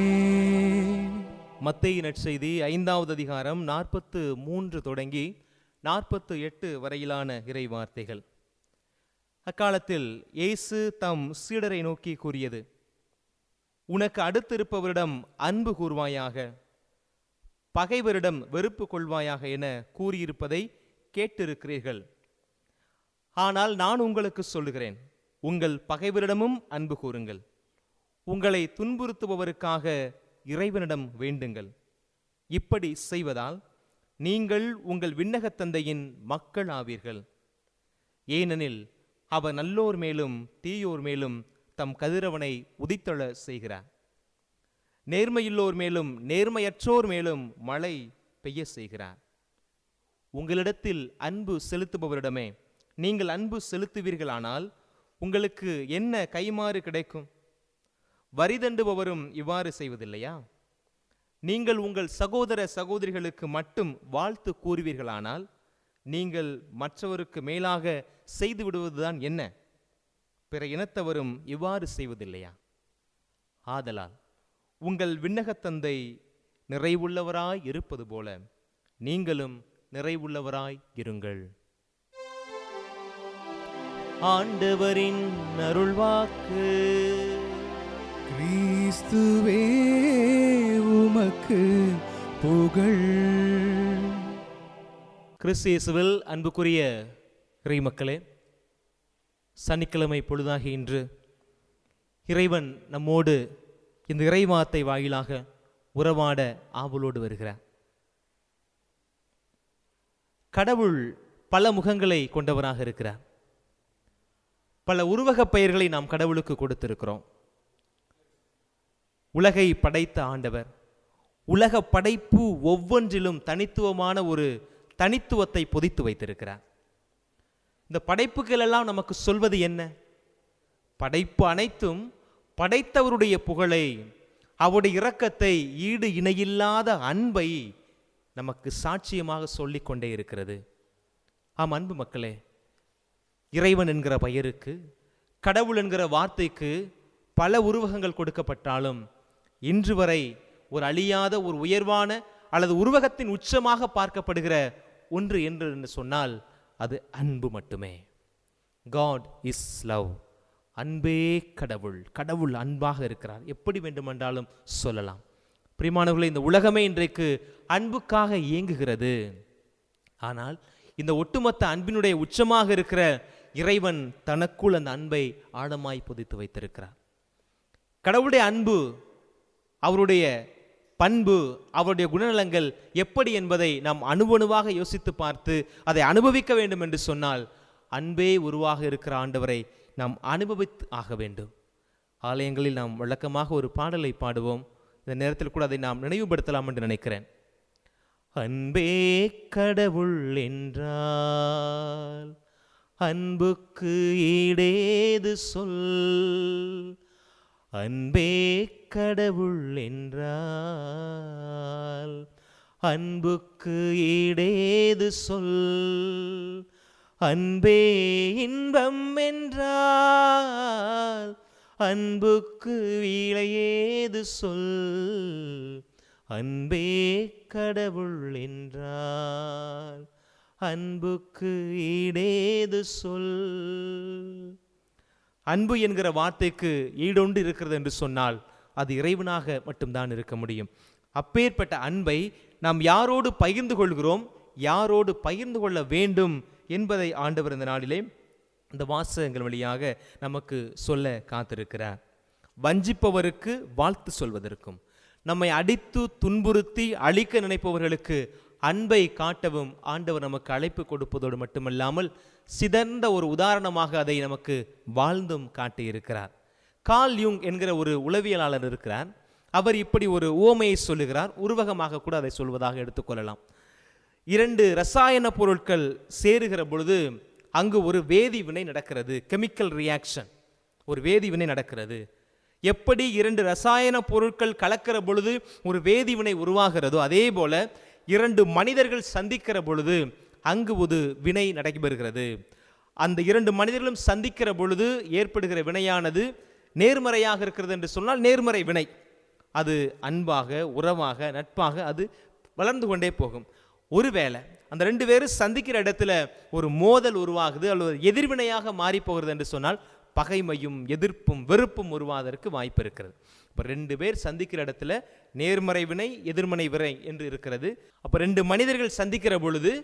மத்தேயு நற்செய்தி ஐந்தாவது அதிகாரம் நாற்பத்து மூன்று தொடங்கி நாற்பத்து எட்டு வரையிலான இறை வார்த்தைகள் அக்காலத்தில் இயேசு தம் சீடரை நோக்கி கூறியது உனக்கு அடுத்திருப்பவரிடம் அன்பு கூர்வாயாக பகைவரிடம் வெறுப்பு கொள்வாயாக என கூறியிருப்பதை கேட்டிருக்கிறீர்கள் ஆனால் நான் உங்களுக்கு சொல்லுகிறேன் உங்கள் பகைவரிடமும் அன்பு கூறுங்கள் உங்களை துன்புறுத்துபவருக்காக இறைவனிடம் வேண்டுங்கள் இப்படி செய்வதால் நீங்கள் உங்கள் விண்ணகத் தந்தையின் மக்கள் ஆவீர்கள் ஏனெனில் அவர் நல்லோர் மேலும் தீயோர் மேலும் தம் கதிரவனை உதித்தள செய்கிறார் நேர்மையுள்ளோர் மேலும் நேர்மையற்றோர் மேலும் மழை பெய்ய செய்கிறார் உங்களிடத்தில் அன்பு செலுத்துபவரிடமே நீங்கள் அன்பு செலுத்துவீர்களானால் உங்களுக்கு என்ன கைமாறு கிடைக்கும் வரிதண்டுபவரும் இவ்வாறு செய்வதில்லையா நீங்கள் உங்கள் சகோதர சகோதரிகளுக்கு மட்டும் வாழ்த்து கூறுவீர்களானால் நீங்கள் மற்றவருக்கு மேலாக செய்து விடுவதுதான் என்ன பிற இனத்தவரும் இவ்வாறு செய்வதில்லையா ஆதலால் உங்கள் விண்ணகத் தந்தை நிறைவுள்ளவராய் இருப்பது போல நீங்களும் நிறைவுள்ளவராய் இருங்கள் ஆண்டவரின் அருள்வாக்கு கிறிஸ்துவே உமக்கு புகழ் கிறிஸ்து இயேசுவில் அன்புக்குரிய இறைமக்களே சனிக்கிழமை பொழுதாகி இன்று இறைவன் நம்மோடு இந்த இறைவார்த்தை வாயிலாக உறவாட ஆவலோடு வருகிறார் கடவுள் பல முகங்களை கொண்டவராக இருக்கிறார் பல உருவகப் பெயர்களை நாம் கடவுளுக்கு கொடுத்திருக்கிறோம் உலகை படைத்த ஆண்டவர் உலக படைப்பு ஒவ்வொன்றிலும் தனித்துவமான ஒரு தனித்துவத்தை பொதித்து வைத்திருக்கிறார் இந்த படைப்புகள் எல்லாம் நமக்கு சொல்வது என்ன படைப்பு அனைத்தும் படைத்தவருடைய புகழை அவருடைய இரக்கத்தை ஈடு இணையில்லாத அன்பை நமக்கு சாட்சியமாக சொல்லிக் கொண்டே இருக்கிறது ஆம் அன்பு மக்களே இறைவன் என்கிற பெயருக்கு கடவுள் என்கிற வார்த்தைக்கு பல உருவகங்கள் கொடுக்கப்பட்டாலும் இன்று வரை ஒரு அழியாத ஒரு உயர்வான அல்லது உருவகத்தின் உச்சமாக பார்க்கப்படுகிற ஒன்று என்று என்று சொன்னால் அது அன்பு மட்டுமே காட் இஸ் லவ் அன்பே கடவுள் கடவுள் அன்பாக இருக்கிறார் எப்படி வேண்டுமென்றாலும் சொல்லலாம் பிரிமானவர்களே இந்த உலகமே இன்றைக்கு அன்புக்காக இயங்குகிறது ஆனால் இந்த ஒட்டுமொத்த அன்பினுடைய உச்சமாக இருக்கிற இறைவன் தனக்குள் அந்த அன்பை ஆழமாய் பொதித்து வைத்திருக்கிறார் கடவுளுடைய அன்பு அவருடைய பண்பு அவருடைய குணநலங்கள் எப்படி என்பதை நாம் அணுவணுவாக யோசித்து பார்த்து அதை அனுபவிக்க வேண்டும் என்று சொன்னால் அன்பே உருவாக இருக்கிற ஆண்டவரை நாம் அனுபவித்து ஆக வேண்டும் ஆலயங்களில் நாம் வழக்கமாக ஒரு பாடலை பாடுவோம் இந்த நேரத்தில் கூட அதை நாம் நினைவுபடுத்தலாம் என்று நினைக்கிறேன் அன்பே கடவுள் என்றால் அன்புக்கு ஈடேது சொல் அன்பே கடவுள் என்றால் அன்புக்கு ஈடேது சொல் அன்பே இன்பம் என்றால் அன்புக்கு வீழையேது சொல் அன்பே கடவுள் என்றால் அன்புக்கு ஈடேது சொல் அன்பு என்கிற வார்த்தைக்கு ஈடொண்டு இருக்கிறது என்று சொன்னால் அது இறைவனாக மட்டும்தான் இருக்க முடியும் அப்பேற்பட்ட அன்பை நாம் யாரோடு பகிர்ந்து கொள்கிறோம் யாரோடு பகிர்ந்து கொள்ள வேண்டும் என்பதை ஆண்டவர் இந்த நாளிலே இந்த வாசகங்கள் வழியாக நமக்கு சொல்ல காத்திருக்கிறார் வஞ்சிப்பவருக்கு வாழ்த்து சொல்வதற்கும் நம்மை அடித்து துன்புறுத்தி அழிக்க நினைப்பவர்களுக்கு அன்பை காட்டவும் ஆண்டவர் நமக்கு அழைப்பு கொடுப்பதோடு மட்டுமல்லாமல் சிதர்ந்த ஒரு உதாரணமாக அதை நமக்கு வாழ்ந்தும் காட்டியிருக்கிறார் கால் யூங் என்கிற ஒரு உளவியலாளர் இருக்கிறார் அவர் இப்படி ஒரு உவமையை சொல்லுகிறார் உருவகமாக கூட அதை சொல்வதாக எடுத்துக்கொள்ளலாம் இரண்டு ரசாயன பொருட்கள் சேருகிற பொழுது அங்கு ஒரு வேதி வினை நடக்கிறது கெமிக்கல் ரியாக்ஷன் ஒரு வேதி வினை நடக்கிறது எப்படி இரண்டு ரசாயன பொருட்கள் கலக்கிற பொழுது ஒரு வேதி வினை உருவாகிறதோ அதே போல இரண்டு மனிதர்கள் சந்திக்கிற பொழுது அங்கு ஒரு வினை நடைபெறுகிறது அந்த இரண்டு மனிதர்களும் சந்திக்கிற பொழுது ஏற்படுகிற வினையானது நேர்மறையாக இருக்கிறது என்று சொன்னால் நேர்மறை வினை அது அன்பாக உறவாக நட்பாக அது வளர்ந்து கொண்டே போகும் ஒருவேளை அந்த ரெண்டு பேரும் சந்திக்கிற இடத்துல ஒரு மோதல் உருவாகுது அல்லது எதிர்வினையாக மாறி போகிறது என்று சொன்னால் பகைமையும் எதிர்ப்பும் வெறுப்பும் உருவாவதற்கு வாய்ப்பு இருக்கிறது இப்போ ரெண்டு பேர் சந்திக்கிற இடத்துல நேர்மறை வினை எதிர்மறை வினை என்று இருக்கிறது அப்போ ரெண்டு மனிதர்கள் சந்திக்கிற பொழுது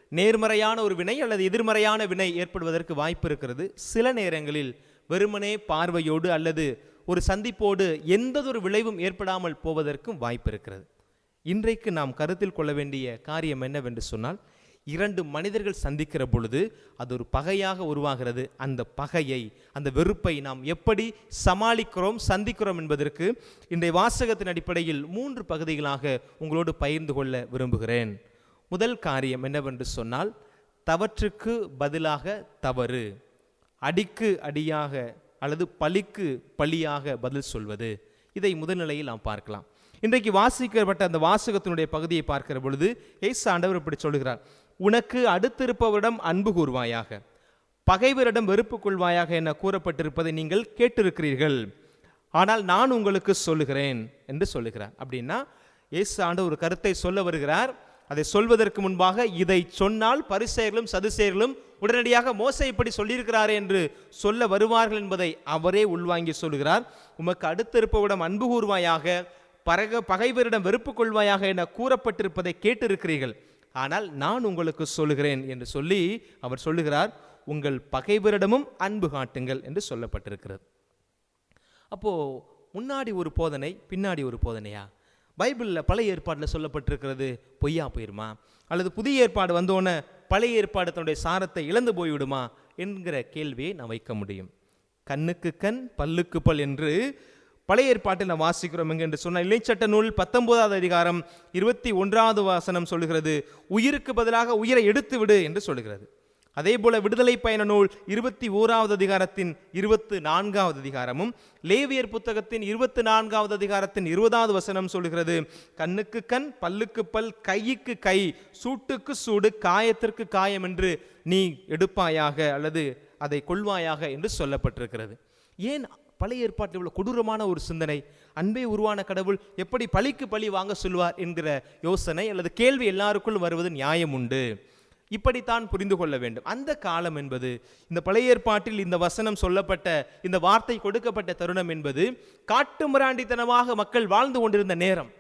நேர்மறையான ஒரு வினை அல்லது எதிர்மறையான வினை ஏற்படுவதற்கு வாய்ப்பு இருக்கிறது சில நேரங்களில் வெறுமனே பார்வையோடு அல்லது ஒரு சந்திப்போடு எந்ததொரு விளைவும் ஏற்படாமல் போவதற்கும் வாய்ப்பு இருக்கிறது இன்றைக்கு நாம் கருத்தில் கொள்ள வேண்டிய காரியம் என்னவென்று சொன்னால் இரண்டு மனிதர்கள் சந்திக்கிற பொழுது அது ஒரு பகையாக உருவாகிறது அந்த பகையை அந்த வெறுப்பை நாம் எப்படி சமாளிக்கிறோம் சந்திக்கிறோம் என்பதற்கு இன்றைய வாசகத்தின் அடிப்படையில் மூன்று பகுதிகளாக உங்களோடு பகிர்ந்து கொள்ள விரும்புகிறேன் முதல் காரியம் என்னவென்று சொன்னால் தவற்றுக்கு பதிலாக தவறு அடிக்கு அடியாக அல்லது பழிக்கு பழியாக பதில் சொல்வது இதை முதல் நிலையில் நாம் பார்க்கலாம் இன்றைக்கு வாசிக்கப்பட்ட அந்த வாசகத்தினுடைய பகுதியை பார்க்கிற பொழுது ஏசு ஆண்டவர் இப்படி சொல்கிறார் உனக்கு அடுத்திருப்பவரிடம் அன்பு கூறுவாயாக பகைவரிடம் வெறுப்பு கொள்வாயாக என கூறப்பட்டிருப்பதை நீங்கள் கேட்டிருக்கிறீர்கள் ஆனால் நான் உங்களுக்கு சொல்லுகிறேன் என்று சொல்லுகிறார் அப்படின்னா இயேசு ஆண்டு ஒரு கருத்தை சொல்ல வருகிறார் அதை சொல்வதற்கு முன்பாக இதை சொன்னால் பரிசெயர்களும் சதுசேயர்களும் உடனடியாக மோசை இப்படி சொல்லியிருக்கிறாரே என்று சொல்ல வருவார்கள் என்பதை அவரே உள்வாங்கி சொல்கிறார் உமக்கு அடுத்திருப்பவரிடம் அன்பு கூறுவாயாக பரக பகைவரிடம் வெறுப்பு கொள்வாயாக என கூறப்பட்டிருப்பதை கேட்டிருக்கிறீர்கள் ஆனால் நான் உங்களுக்கு சொல்லுகிறேன் என்று சொல்லி அவர் சொல்லுகிறார் உங்கள் பகைவரிடமும் அன்பு காட்டுங்கள் என்று சொல்லப்பட்டிருக்கிறது அப்போ முன்னாடி ஒரு போதனை பின்னாடி ஒரு போதனையா பைபிளில் பழைய ஏற்பாட்டில் சொல்லப்பட்டிருக்கிறது பொய்யா போயிருமா அல்லது புதிய ஏற்பாடு வந்தோன்னே பழைய ஏற்பாடு தன்னுடைய சாரத்தை இழந்து போய்விடுமா என்கிற கேள்வியை நான் வைக்க முடியும் கண்ணுக்கு கண் பல்லுக்கு பல் என்று பழைய ஏற்பாட்டில் நாம் வாசிக்கிறோம் எங்க என்று சொன்ன இளைச்சட்ட நூல் பத்தொன்பதாவது அதிகாரம் இருபத்தி ஒன்றாவது வாசனம் சொல்லுகிறது உயிருக்கு பதிலாக உயிரை எடுத்து விடு என்று சொல்லுகிறது அதே போல விடுதலை பயண நூல் இருபத்தி ஓராவது அதிகாரத்தின் இருபத்து நான்காவது அதிகாரமும் லேவியர் புத்தகத்தின் இருபத்தி நான்காவது அதிகாரத்தின் இருபதாவது வசனம் சொல்லுகிறது கண்ணுக்கு கண் பல்லுக்கு பல் கைக்கு கை சூட்டுக்கு சூடு காயத்திற்கு காயம் என்று நீ எடுப்பாயாக அல்லது அதை கொள்வாயாக என்று சொல்லப்பட்டிருக்கிறது ஏன் பழைய ஏற்பாட்டில் உள்ள கொடூரமான ஒரு சிந்தனை அன்பே உருவான கடவுள் எப்படி பழிக்கு பழி வாங்க சொல்வார் என்கிற யோசனை அல்லது கேள்வி எல்லாருக்குள்ளும் வருவது நியாயம் உண்டு இப்படித்தான் புரிந்து கொள்ள வேண்டும் அந்த காலம் என்பது இந்த பழைய ஏற்பாட்டில் இந்த வசனம் சொல்லப்பட்ட இந்த வார்த்தை கொடுக்கப்பட்ட தருணம் என்பது காட்டுமிராண்டித்தனமாக மக்கள் வாழ்ந்து கொண்டிருந்த நேரம்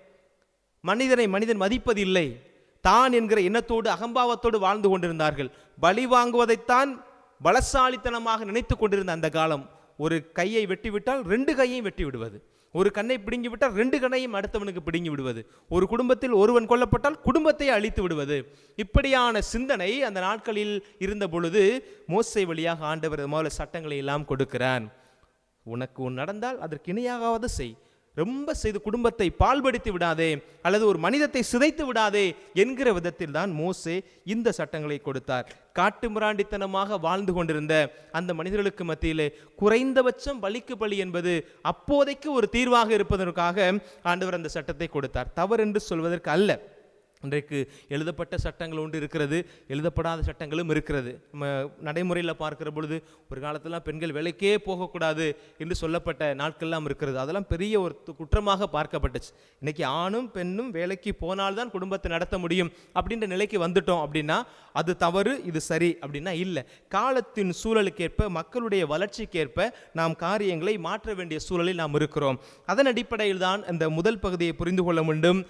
மனிதனை மனிதன் மதிப்பதில்லை தான் என்கிற எண்ணத்தோடு அகம்பாவத்தோடு வாழ்ந்து கொண்டிருந்தார்கள் பலி வாங்குவதைத்தான் பலசாலித்தனமாக நினைத்து கொண்டிருந்த அந்த காலம் ஒரு கையை வெட்டிவிட்டால் ரெண்டு கையையும் வெட்டி விடுவது ஒரு கண்ணை பிடுங்கி விட்டால் ரெண்டு கண்ணையும் அடுத்தவனுக்கு பிடுங்கி விடுவது ஒரு குடும்பத்தில் ஒருவன் கொல்லப்பட்டால் குடும்பத்தை அழித்து விடுவது இப்படியான சிந்தனை அந்த நாட்களில் இருந்த பொழுது மோசை வழியாக ஆண்டவர் முதல்ல சட்டங்களை எல்லாம் கொடுக்கிறான் உனக்கு ஒன்று நடந்தால் அதற்கு இணையாகாவது செய் ரொம்ப செய்து குடும்பத்தை பால்படுத்தி விடாதே அல்லது ஒரு மனிதத்தை சிதைத்து விடாதே என்கிற விதத்தில் தான் மோசே இந்த சட்டங்களை கொடுத்தார் காட்டுமிராண்டித்தனமாக வாழ்ந்து கொண்டிருந்த அந்த மனிதர்களுக்கு மத்தியிலே குறைந்தபட்சம் பலிக்கு பலி என்பது அப்போதைக்கு ஒரு தீர்வாக இருப்பதற்காக ஆண்டவர் அந்த சட்டத்தை கொடுத்தார் தவறு என்று சொல்வதற்கு அல்ல இன்றைக்கு எழுதப்பட்ட சட்டங்கள் ஒன்று இருக்கிறது எழுதப்படாத சட்டங்களும் இருக்கிறது நம்ம நடைமுறையில் பார்க்கிற பொழுது ஒரு காலத்திலாம் பெண்கள் வேலைக்கே போகக்கூடாது என்று சொல்லப்பட்ட நாட்கள்லாம் இருக்கிறது அதெல்லாம் பெரிய ஒரு து- குற்றமாக பார்க்கப்பட்டுச்சு இன்னைக்கு ஆணும் பெண்ணும் வேலைக்கு போனால்தான் குடும்பத்தை நடத்த முடியும் அப்படின்ற நிலைக்கு வந்துட்டோம் அப்படின்னா அது தவறு இது சரி அப்படின்னா இல்லை காலத்தின் சூழலுக்கேற்ப மக்களுடைய வளர்ச்சிக்கேற்ப நாம் காரியங்களை மாற்ற வேண்டிய சூழலில் நாம் இருக்கிறோம் அதன் அடிப்படையில் தான் இந்த முதல் பகுதியை புரிந்து கொள்ள வேண்டும்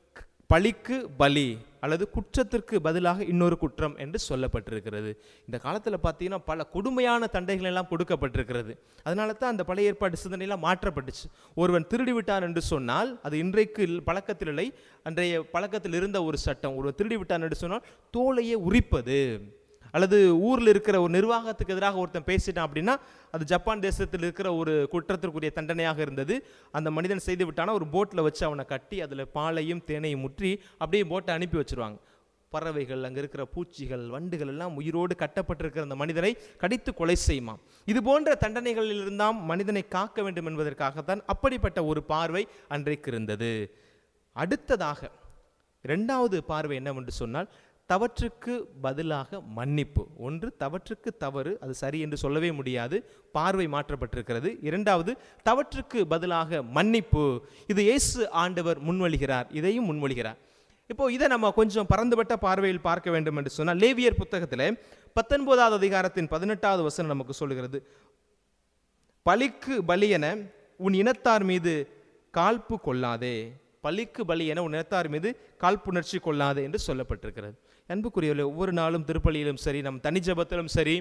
பழிக்கு பலி அல்லது குற்றத்திற்கு பதிலாக இன்னொரு குற்றம் என்று சொல்லப்பட்டிருக்கிறது இந்த காலத்தில் பார்த்தீங்கன்னா பல கொடுமையான தண்டைகள் எல்லாம் கொடுக்கப்பட்டிருக்கிறது அதனால தான் அந்த பழைய ஏற்பாடு சிந்தனையெல்லாம் மாற்றப்பட்டுச்சு ஒருவன் திருடி விட்டான் என்று சொன்னால் அது இன்றைக்கு இல்- பழக்கத்தில் இல்லை அன்றைய பழக்கத்தில் இருந்த ஒரு சட்டம் ஒருவர் திருடி விட்டான் என்று சொன்னால் தோலையே உரிப்பது அல்லது ஊரில் இருக்கிற ஒரு நிர்வாகத்துக்கு எதிராக ஒருத்தன் பேசிட்டான் அப்படின்னா அது ஜப்பான் தேசத்தில் இருக்கிற ஒரு குற்றத்திற்குரிய தண்டனையாக இருந்தது அந்த மனிதன் செய்து விட்டானா ஒரு போட்டில் வச்சு அவனை கட்டி அதில் பாலையும் தேனையும் முற்றி அப்படியே போட்டை அனுப்பி வச்சிருவாங்க பறவைகள் அங்கே இருக்கிற பூச்சிகள் வண்டுகள் எல்லாம் உயிரோடு கட்டப்பட்டிருக்கிற அந்த மனிதரை கடித்து கொலை செய்யுமாம் இது போன்ற தண்டனைகளில் இருந்தாம் மனிதனை காக்க வேண்டும் என்பதற்காகத்தான் அப்படிப்பட்ட ஒரு பார்வை அன்றைக்கு இருந்தது அடுத்ததாக இரண்டாவது பார்வை என்னவென்று சொன்னால் தவற்றுக்கு பதிலாக மன்னிப்பு ஒன்று தவற்றுக்கு தவறு அது சரி என்று சொல்லவே முடியாது பார்வை மாற்றப்பட்டிருக்கிறது இரண்டாவது தவற்றுக்கு பதிலாக மன்னிப்பு இது இயேசு ஆண்டவர் முன்வழிகிறார் இதையும் முன்மொழிகிறார் இப்போ இதை நம்ம கொஞ்சம் பறந்துபட்ட பார்வையில் பார்க்க வேண்டும் என்று சொன்னால் லேவியர் புத்தகத்தில் பத்தொன்பதாவது அதிகாரத்தின் பதினெட்டாவது வசனம் நமக்கு சொல்லுகிறது பலிக்கு பலியென உன் இனத்தார் மீது காழ்ப்பு கொள்ளாதே பலிக்கு பலி என உன் இனத்தார் மீது காழ்ப்புணர்ச்சி கொள்ளாதே என்று சொல்லப்பட்டிருக்கிறது அன்புக்குரியவர்களே ஒவ்வொரு நாளும் திருப்பலியிலும் சரி நம் தனி ஜெபத்திலும் சரி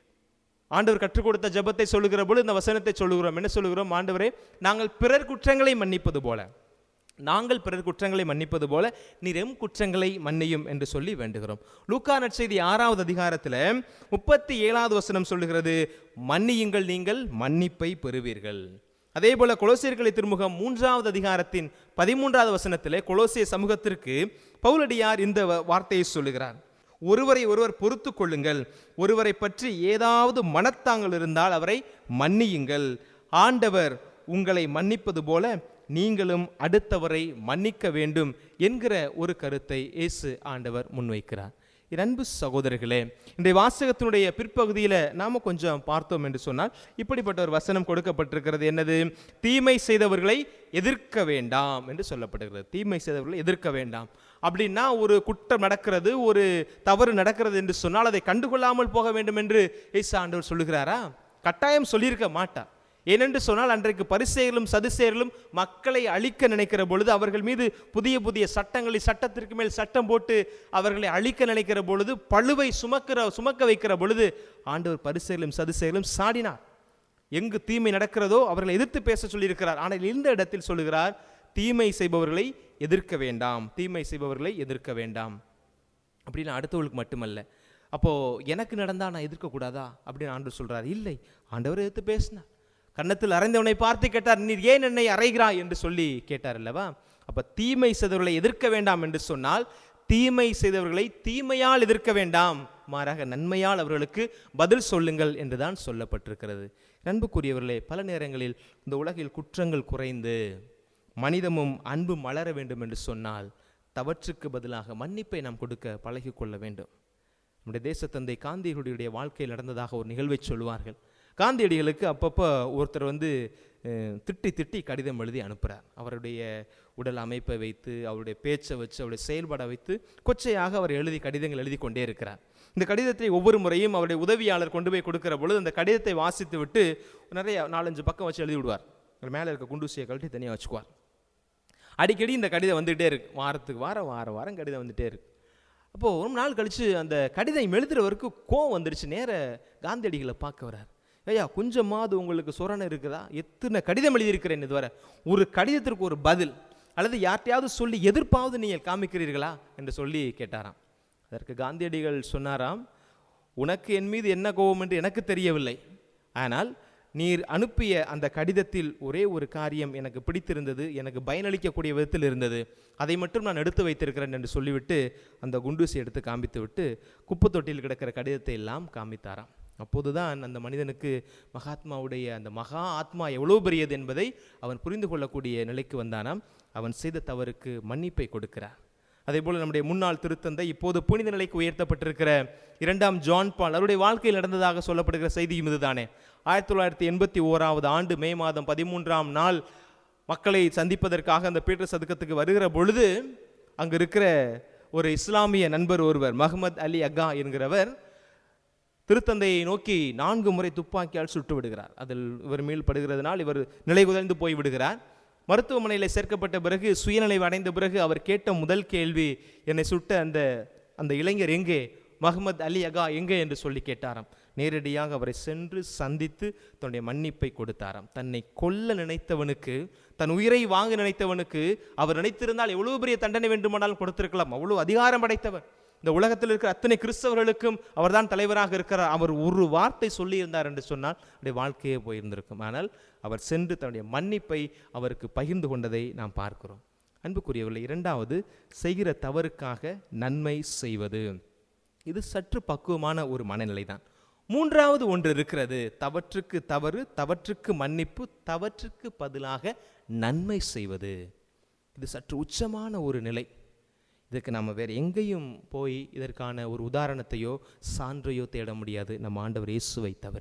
ஆண்டவர் கற்றுக் கொடுத்த ஜெபத்தை சொல்லுகிற பொழுது இந்த வசனத்தை சொல்லுகிறோம் என்ன சொல்லுகிறோம் ஆண்டவரே நாங்கள் பிறர் குற்றங்களை மன்னிப்பது போல நாங்கள் பிறர் குற்றங்களை மன்னிப்பது போல நீர் எம் குற்றங்களை மன்னியும் என்று சொல்லி வேண்டுகிறோம் லூக்கா நற்செய்தி ஆறாவது அதிகாரத்தில் முப்பத்தி ஏழாவது வசனம் சொல்லுகிறது மன்னியுங்கள் நீங்கள் மன்னிப்பை பெறுவீர்கள் அதே போல கொலோசியர்களை திருமுகம் மூன்றாவது அதிகாரத்தின் பதிமூன்றாவது வசனத்திலே கொலோசிய சமூகத்திற்கு பவுலடியார் இந்த வ- வார்த்தையை சொல்லுகிறார் ஒருவரை ஒருவர் பொறுத்து கொள்ளுங்கள் ஒருவரை பற்றி ஏதாவது மனத்தாங்கள் இருந்தால் அவரை மன்னியுங்கள் ஆண்டவர் உங்களை மன்னிப்பது போல நீங்களும் அடுத்தவரை மன்னிக்க வேண்டும் என்கிற ஒரு கருத்தை இயேசு ஆண்டவர் முன்வைக்கிறார் என் அன்பு சகோதரர்களே இன்றைய வாசகத்தினுடைய பிற்பகுதியில் நாம கொஞ்சம் பார்த்தோம் என்று சொன்னால் இப்படிப்பட்ட ஒரு வசனம் கொடுக்கப்பட்டிருக்கிறது என்னது தீமை செய்தவர்களை எதிர்க்க வேண்டாம் என்று சொல்லப்படுகிறது தீமை செய்தவர்களை எதிர்க்க வேண்டாம் அப்படின்னா ஒரு குற்றம் நடக்கிறது ஒரு தவறு நடக்கிறது என்று சொன்னால் அதை கண்டுகொள்ளாமல் போக வேண்டும் என்று இயேசு ஆண்டவர் சொல்லுகிறாரா கட்டாயம் சொல்லியிருக்க மாட்டார் ஏனென்று சொன்னால் அன்றைக்கு பரிசெயர்களும் சதுசேயர்களும் மக்களை அழிக்க நினைக்கிற பொழுது அவர்கள் மீது புதிய புதிய சட்டங்களை சட்டத்திற்கு மேல் சட்டம் போட்டு அவர்களை அழிக்க நினைக்கிற பொழுது பழுவை சுமக்கிற சுமக்க வைக்கிற பொழுது ஆண்டவர் பரிசெயர்களும் சதுசேயர்களும் சாடினார் எங்கு தீமை நடக்கிறதோ அவர்களை எதிர்த்து பேச சொல்லியிருக்கிறார் ஆனால் இந்த இடத்தில் சொல்லுகிறார் தீமை செய்பவர்களை எதிர்க்க வேண்டாம் தீமை செய்பவர்களை எதிர்க்க வேண்டாம் அப்படின்னு அடுத்தவர்களுக்கு மட்டுமல்ல அப்போ எனக்கு நடந்தா நான் எதிர்க்கக்கூடாதா அப்படின்னு ஆண்டவர் சொல்றார் இல்லை ஆண்டவர் எதிர்த்து பேசினார் கன்னத்தில் அறைந்தவனை பார்த்து கேட்டார் நீர் ஏன் என்னை அறைகிறாய் என்று சொல்லி கேட்டார் அல்லவா அப்ப தீமை செய்தவர்களை எதிர்க்க வேண்டாம் என்று சொன்னால் தீமை செய்தவர்களை தீமையால் எதிர்க்க வேண்டாம் மாறாக நன்மையால் அவர்களுக்கு பதில் சொல்லுங்கள் என்றுதான் சொல்லப்பட்டிருக்கிறது அன்புக்குரியவர்களே பல நேரங்களில் இந்த உலகில் குற்றங்கள் குறைந்து மனிதமும் அன்பு மலர வேண்டும் என்று சொன்னால் தவற்றுக்கு பதிலாக மன்னிப்பை நாம் கொடுக்க பழகிக்கொள்ள வேண்டும் நம்முடைய தேசத்தந்தை காந்தியடிகளுடைய வாழ்க்கையில் நடந்ததாக ஒரு நிகழ்வை சொல்லுவார்கள் காந்தியடிகளுக்கு அப்பப்போ ஒருத்தர் வந்து அஹ், திட்டி திட்டி கடிதம் எழுதி அனுப்புகிறார் அவருடைய உடல் அமைப்பை வைத்து அவருடைய பேச்சை வச்சு அவருடைய செயல்பாடை வைத்து கொச்சையாக அவர் எழுதி கடிதங்கள் எழுதி கொண்டே இருக்கிறார் இந்த கடிதத்தை ஒவ்வொரு முறையும் அவருடைய உதவியாளர் கொண்டு போய் கொடுக்கிற பொழுது அந்த கடிதத்தை வாசித்து விட்டு நிறைய நாலஞ்சு பக்கம் வச்சு எழுதி விடுவார் மேலே இருக்க குண்டூசியை கழட்டி தனியாக வச்சுக்குவார் அடிக்கடி இந்த கடிதம் வந்துகிட்டே இருக்கு வாரத்துக்கு வாரம் வாரம் வாரம் கடிதம் வந்துட்டே இருக்கு அப்போது ஒரு நாள் கழித்து அந்த கடிதம் எழுதுறவருக்கு கோவம் வந்துடுச்சு நேர காந்தியடிகளை பார்க்க வரார் ஐயா கொஞ்சமாவது உங்களுக்கு சொரணை இருக்குதா எத்தனை கடிதம் எழுதியிருக்கிறேன் இதுவரை ஒரு கடிதத்திற்கு ஒரு பதில் அல்லது யார்ட்டையாவது சொல்லி எதிர்ப்பாவது நீங்கள் காமிக்கிறீர்களா என்று சொல்லி கேட்டாராம் அதற்கு காந்தியடிகள் சொன்னாராம் உனக்கு என் மீது என்ன கோபம் என்று எனக்கு தெரியவில்லை ஆனால் நீர் அனுப்பிய அந்த கடிதத்தில் ஒரே ஒரு காரியம் எனக்கு பிடித்திருந்தது எனக்கு பயனளிக்கக்கூடிய விதத்தில் இருந்தது அதை மட்டும் நான் எடுத்து வைத்திருக்கிறேன் என்று சொல்லிவிட்டு அந்த குண்டூசி எடுத்து காண்பித்து விட்டு குப்பை தொட்டியில் கிடக்கிற கடிதத்தை எல்லாம் காண்பித்தாராம் அப்போதுதான் அந்த மனிதனுக்கு மகாத்மாவுடைய அந்த மகா ஆத்மா எவ்வளோ பெரியது என்பதை அவன் புரிந்து கொள்ளக்கூடிய நிலைக்கு வந்தானாம் அவன் செய்த தவறுக்கு மன்னிப்பை கொடுக்கிறார் அதே போல நம்முடைய முன்னாள் திருத்தந்தை இப்போது புனித நிலைக்கு உயர்த்தப்பட்டிருக்கிற இரண்டாம் ஜான் பால் அவருடைய வாழ்க்கையில் நடந்ததாக சொல்லப்படுகிற செய்தியும் இதுதானே ஆயிரத்தி தொள்ளாயிரத்தி எண்பத்தி ஓராவது ஆண்டு மே மாதம் பதிமூன்றாம் நாள் மக்களை சந்திப்பதற்காக அந்த பீட்டர் சதுக்கத்துக்கு வருகிற பொழுது அங்கு இருக்கிற ஒரு இஸ்லாமிய நண்பர் ஒருவர் மஹமத் அலி அக்கா என்கிறவர் திருத்தந்தையை நோக்கி நான்கு முறை துப்பாக்கியால் சுட்டு விடுகிறார் அதில் இவர் மீள் படுகிறதுனால் இவர் நிலை குதைந்து போய் விடுகிறார் மருத்துவமனையில் சேர்க்கப்பட்ட பிறகு சுயநிலை அடைந்த பிறகு அவர் கேட்ட முதல் கேள்வி என்னை சுட்ட அந்த அந்த இளைஞர் எங்கே மஹமத் அலி அகா எங்கே என்று சொல்லி கேட்டாராம் நேரடியாக அவரை சென்று சந்தித்து தன்னுடைய மன்னிப்பை கொடுத்தாராம் தன்னை கொல்ல நினைத்தவனுக்கு தன் உயிரை வாங்க நினைத்தவனுக்கு அவர் நினைத்திருந்தால் எவ்வளவு பெரிய தண்டனை வேண்டுமானாலும் கொடுத்திருக்கலாம் அவ்வளவு அதிகாரம் படைத்தவர் இந்த உலகத்தில் இருக்கிற அத்தனை கிறிஸ்தவர்களுக்கும் அவர்தான் தலைவராக இருக்கிறார் அவர் ஒரு வார்த்தை சொல்லியிருந்தார் என்று சொன்னால் அவருடைய வாழ்க்கையே போயிருந்திருக்கும் ஆனால் அவர் சென்று தன்னுடைய மன்னிப்பை அவருக்கு பகிர்ந்து கொண்டதை நாம் பார்க்கிறோம் அன்புக்குரியவர்கள் இரண்டாவது செய்கிற தவறுக்காக நன்மை செய்வது இது சற்று பக்குவமான ஒரு மனநிலை தான் மூன்றாவது ஒன்று இருக்கிறது தவற்றுக்கு தவறு தவற்றுக்கு மன்னிப்பு தவற்றுக்கு பதிலாக நன்மை செய்வது இது சற்று உச்சமான ஒரு நிலை இதுக்கு நம்ம வேறு எங்கேயும் போய் இதற்கான ஒரு உதாரணத்தையோ சான்றையோ தேட முடியாது நம்ம ஆண்டவர் இயேசுவை தவிர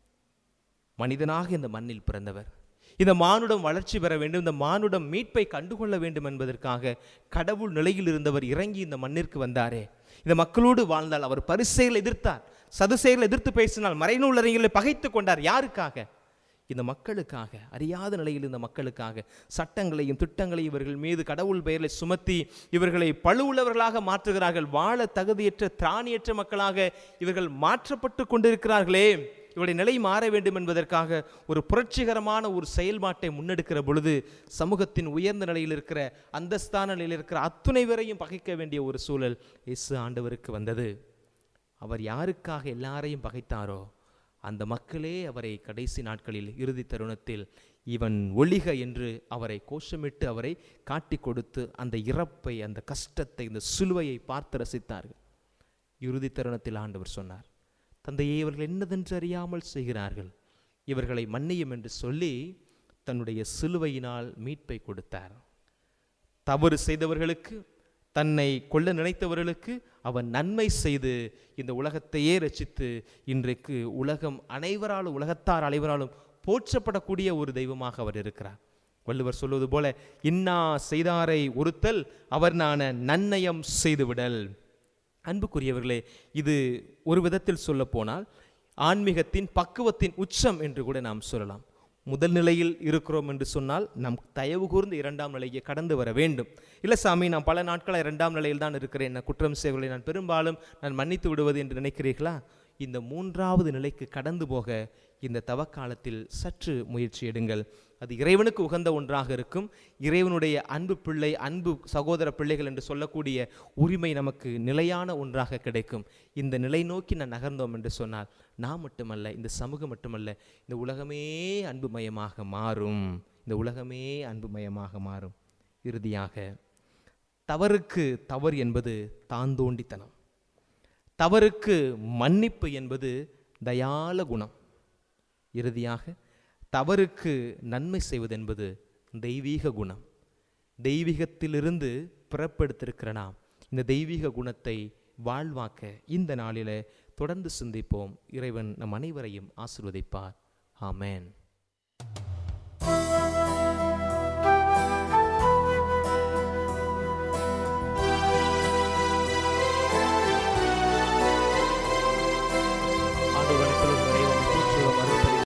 மனிதனாக இந்த மண்ணில் பிறந்தவர் இந்த மானுடம் வளர்ச்சி பெற வேண்டும் இந்த மானுடம் மீட்பை கண்டுகொள்ள வேண்டும் என்பதற்காக கடவுள் நிலையில் இருந்தவர் இறங்கி இந்த மண்ணிற்கு வந்தாரே இந்த மக்களோடு வாழ்ந்தால் அவர் பரிசெயல் எதிர்த்தார் சதுசெயல் எதிர்த்து பேசினால் மறைநூல் அறிஞர்களை பகைத்து கொண்டார் யாருக்காக இந்த மக்களுக்காக அறியாத நிலையில் இந்த மக்களுக்காக சட்டங்களையும் திட்டங்களையும் இவர்கள் மீது கடவுள் பெயரை சுமத்தி இவர்களை பழுவுள்ளவர்களாக மாற்றுகிறார்கள் வாழ தகுதியற்ற திராணியற்ற மக்களாக இவர்கள் மாற்றப்பட்டு கொண்டிருக்கிறார்களே இவருடைய நிலை மாற வேண்டும் என்பதற்காக ஒரு புரட்சிகரமான ஒரு செயல்பாட்டை முன்னெடுக்கிற பொழுது சமூகத்தின் உயர்ந்த நிலையில் இருக்கிற அந்தஸ்தான நிலையில் இருக்கிற அத்துணை பேரையும் பகைக்க வேண்டிய ஒரு சூழல் இயேசு ஆண்டவருக்கு வந்தது அவர் யாருக்காக எல்லாரையும் பகைத்தாரோ அந்த மக்களே அவரை கடைசி நாட்களில் இறுதி தருணத்தில் இவன் ஒளிக என்று அவரை கோஷமிட்டு அவரை காட்டி கொடுத்து அந்த இறப்பை அந்த கஷ்டத்தை இந்த சிலுவையை பார்த்து ரசித்தார்கள் இறுதி தருணத்தில் ஆண்டவர் சொன்னார் தந்தையே இவர்கள் என்னதென்று அறியாமல் செய்கிறார்கள் இவர்களை மன்னியும் என்று சொல்லி தன்னுடைய சிலுவையினால் மீட்பை கொடுத்தார் தவறு செய்தவர்களுக்கு தன்னை கொல்ல நினைத்தவர்களுக்கு அவன் நன்மை செய்து இந்த உலகத்தையே ரசித்து இன்றைக்கு உலகம் அனைவராலும் உலகத்தார் அனைவராலும் போற்றப்படக்கூடிய ஒரு தெய்வமாக அவர் இருக்கிறார் வள்ளுவர் சொல்வது போல இன்னா செய்தாரை ஒருத்தல் அவர் நான நன்னயம் செய்துவிடல் அன்புக்குரியவர்களே இது ஒரு விதத்தில் சொல்ல போனால் ஆன்மீகத்தின் பக்குவத்தின் உச்சம் என்று கூட நாம் சொல்லலாம் முதல் நிலையில் இருக்கிறோம் என்று சொன்னால் நம் தயவு கூர்ந்து இரண்டாம் நிலையை கடந்து வர வேண்டும் இல்லை சாமி நான் பல நாட்களாக இரண்டாம் நிலையில் தான் இருக்கிறேன் நான் குற்றம் செய்வர்களை நான் பெரும்பாலும் நான் மன்னித்து விடுவது என்று நினைக்கிறீர்களா இந்த மூன்றாவது நிலைக்கு கடந்து போக இந்த தவக்காலத்தில் சற்று முயற்சி எடுங்கள் அது இறைவனுக்கு உகந்த ஒன்றாக இருக்கும் இறைவனுடைய அன்பு பிள்ளை அன்பு சகோதர பிள்ளைகள் என்று சொல்லக்கூடிய உரிமை நமக்கு நிலையான ஒன்றாக கிடைக்கும் இந்த நிலை நோக்கி நான் நகர்ந்தோம் என்று சொன்னால் நான் மட்டுமல்ல இந்த சமூகம் மட்டுமல்ல இந்த உலகமே அன்புமயமாக மாறும் இந்த உலகமே அன்புமயமாக மாறும் இறுதியாக தவறுக்கு தவறு என்பது தாந்தோண்டித்தனம் தவறுக்கு மன்னிப்பு என்பது தயால குணம் இறுதியாக தவறுக்கு நன்மை செய்வதென்பது தெய்வீக குணம் தெய்வீகத்திலிருந்து பிறப்பெடுத்திருக்கிற நாம் இந்த தெய்வீக குணத்தை வாழ்வாக்க இந்த நாளில் தொடர்ந்து சிந்திப்போம் இறைவன் நம் அனைவரையும் ஆசிர்வதிப்பார் ஆமென்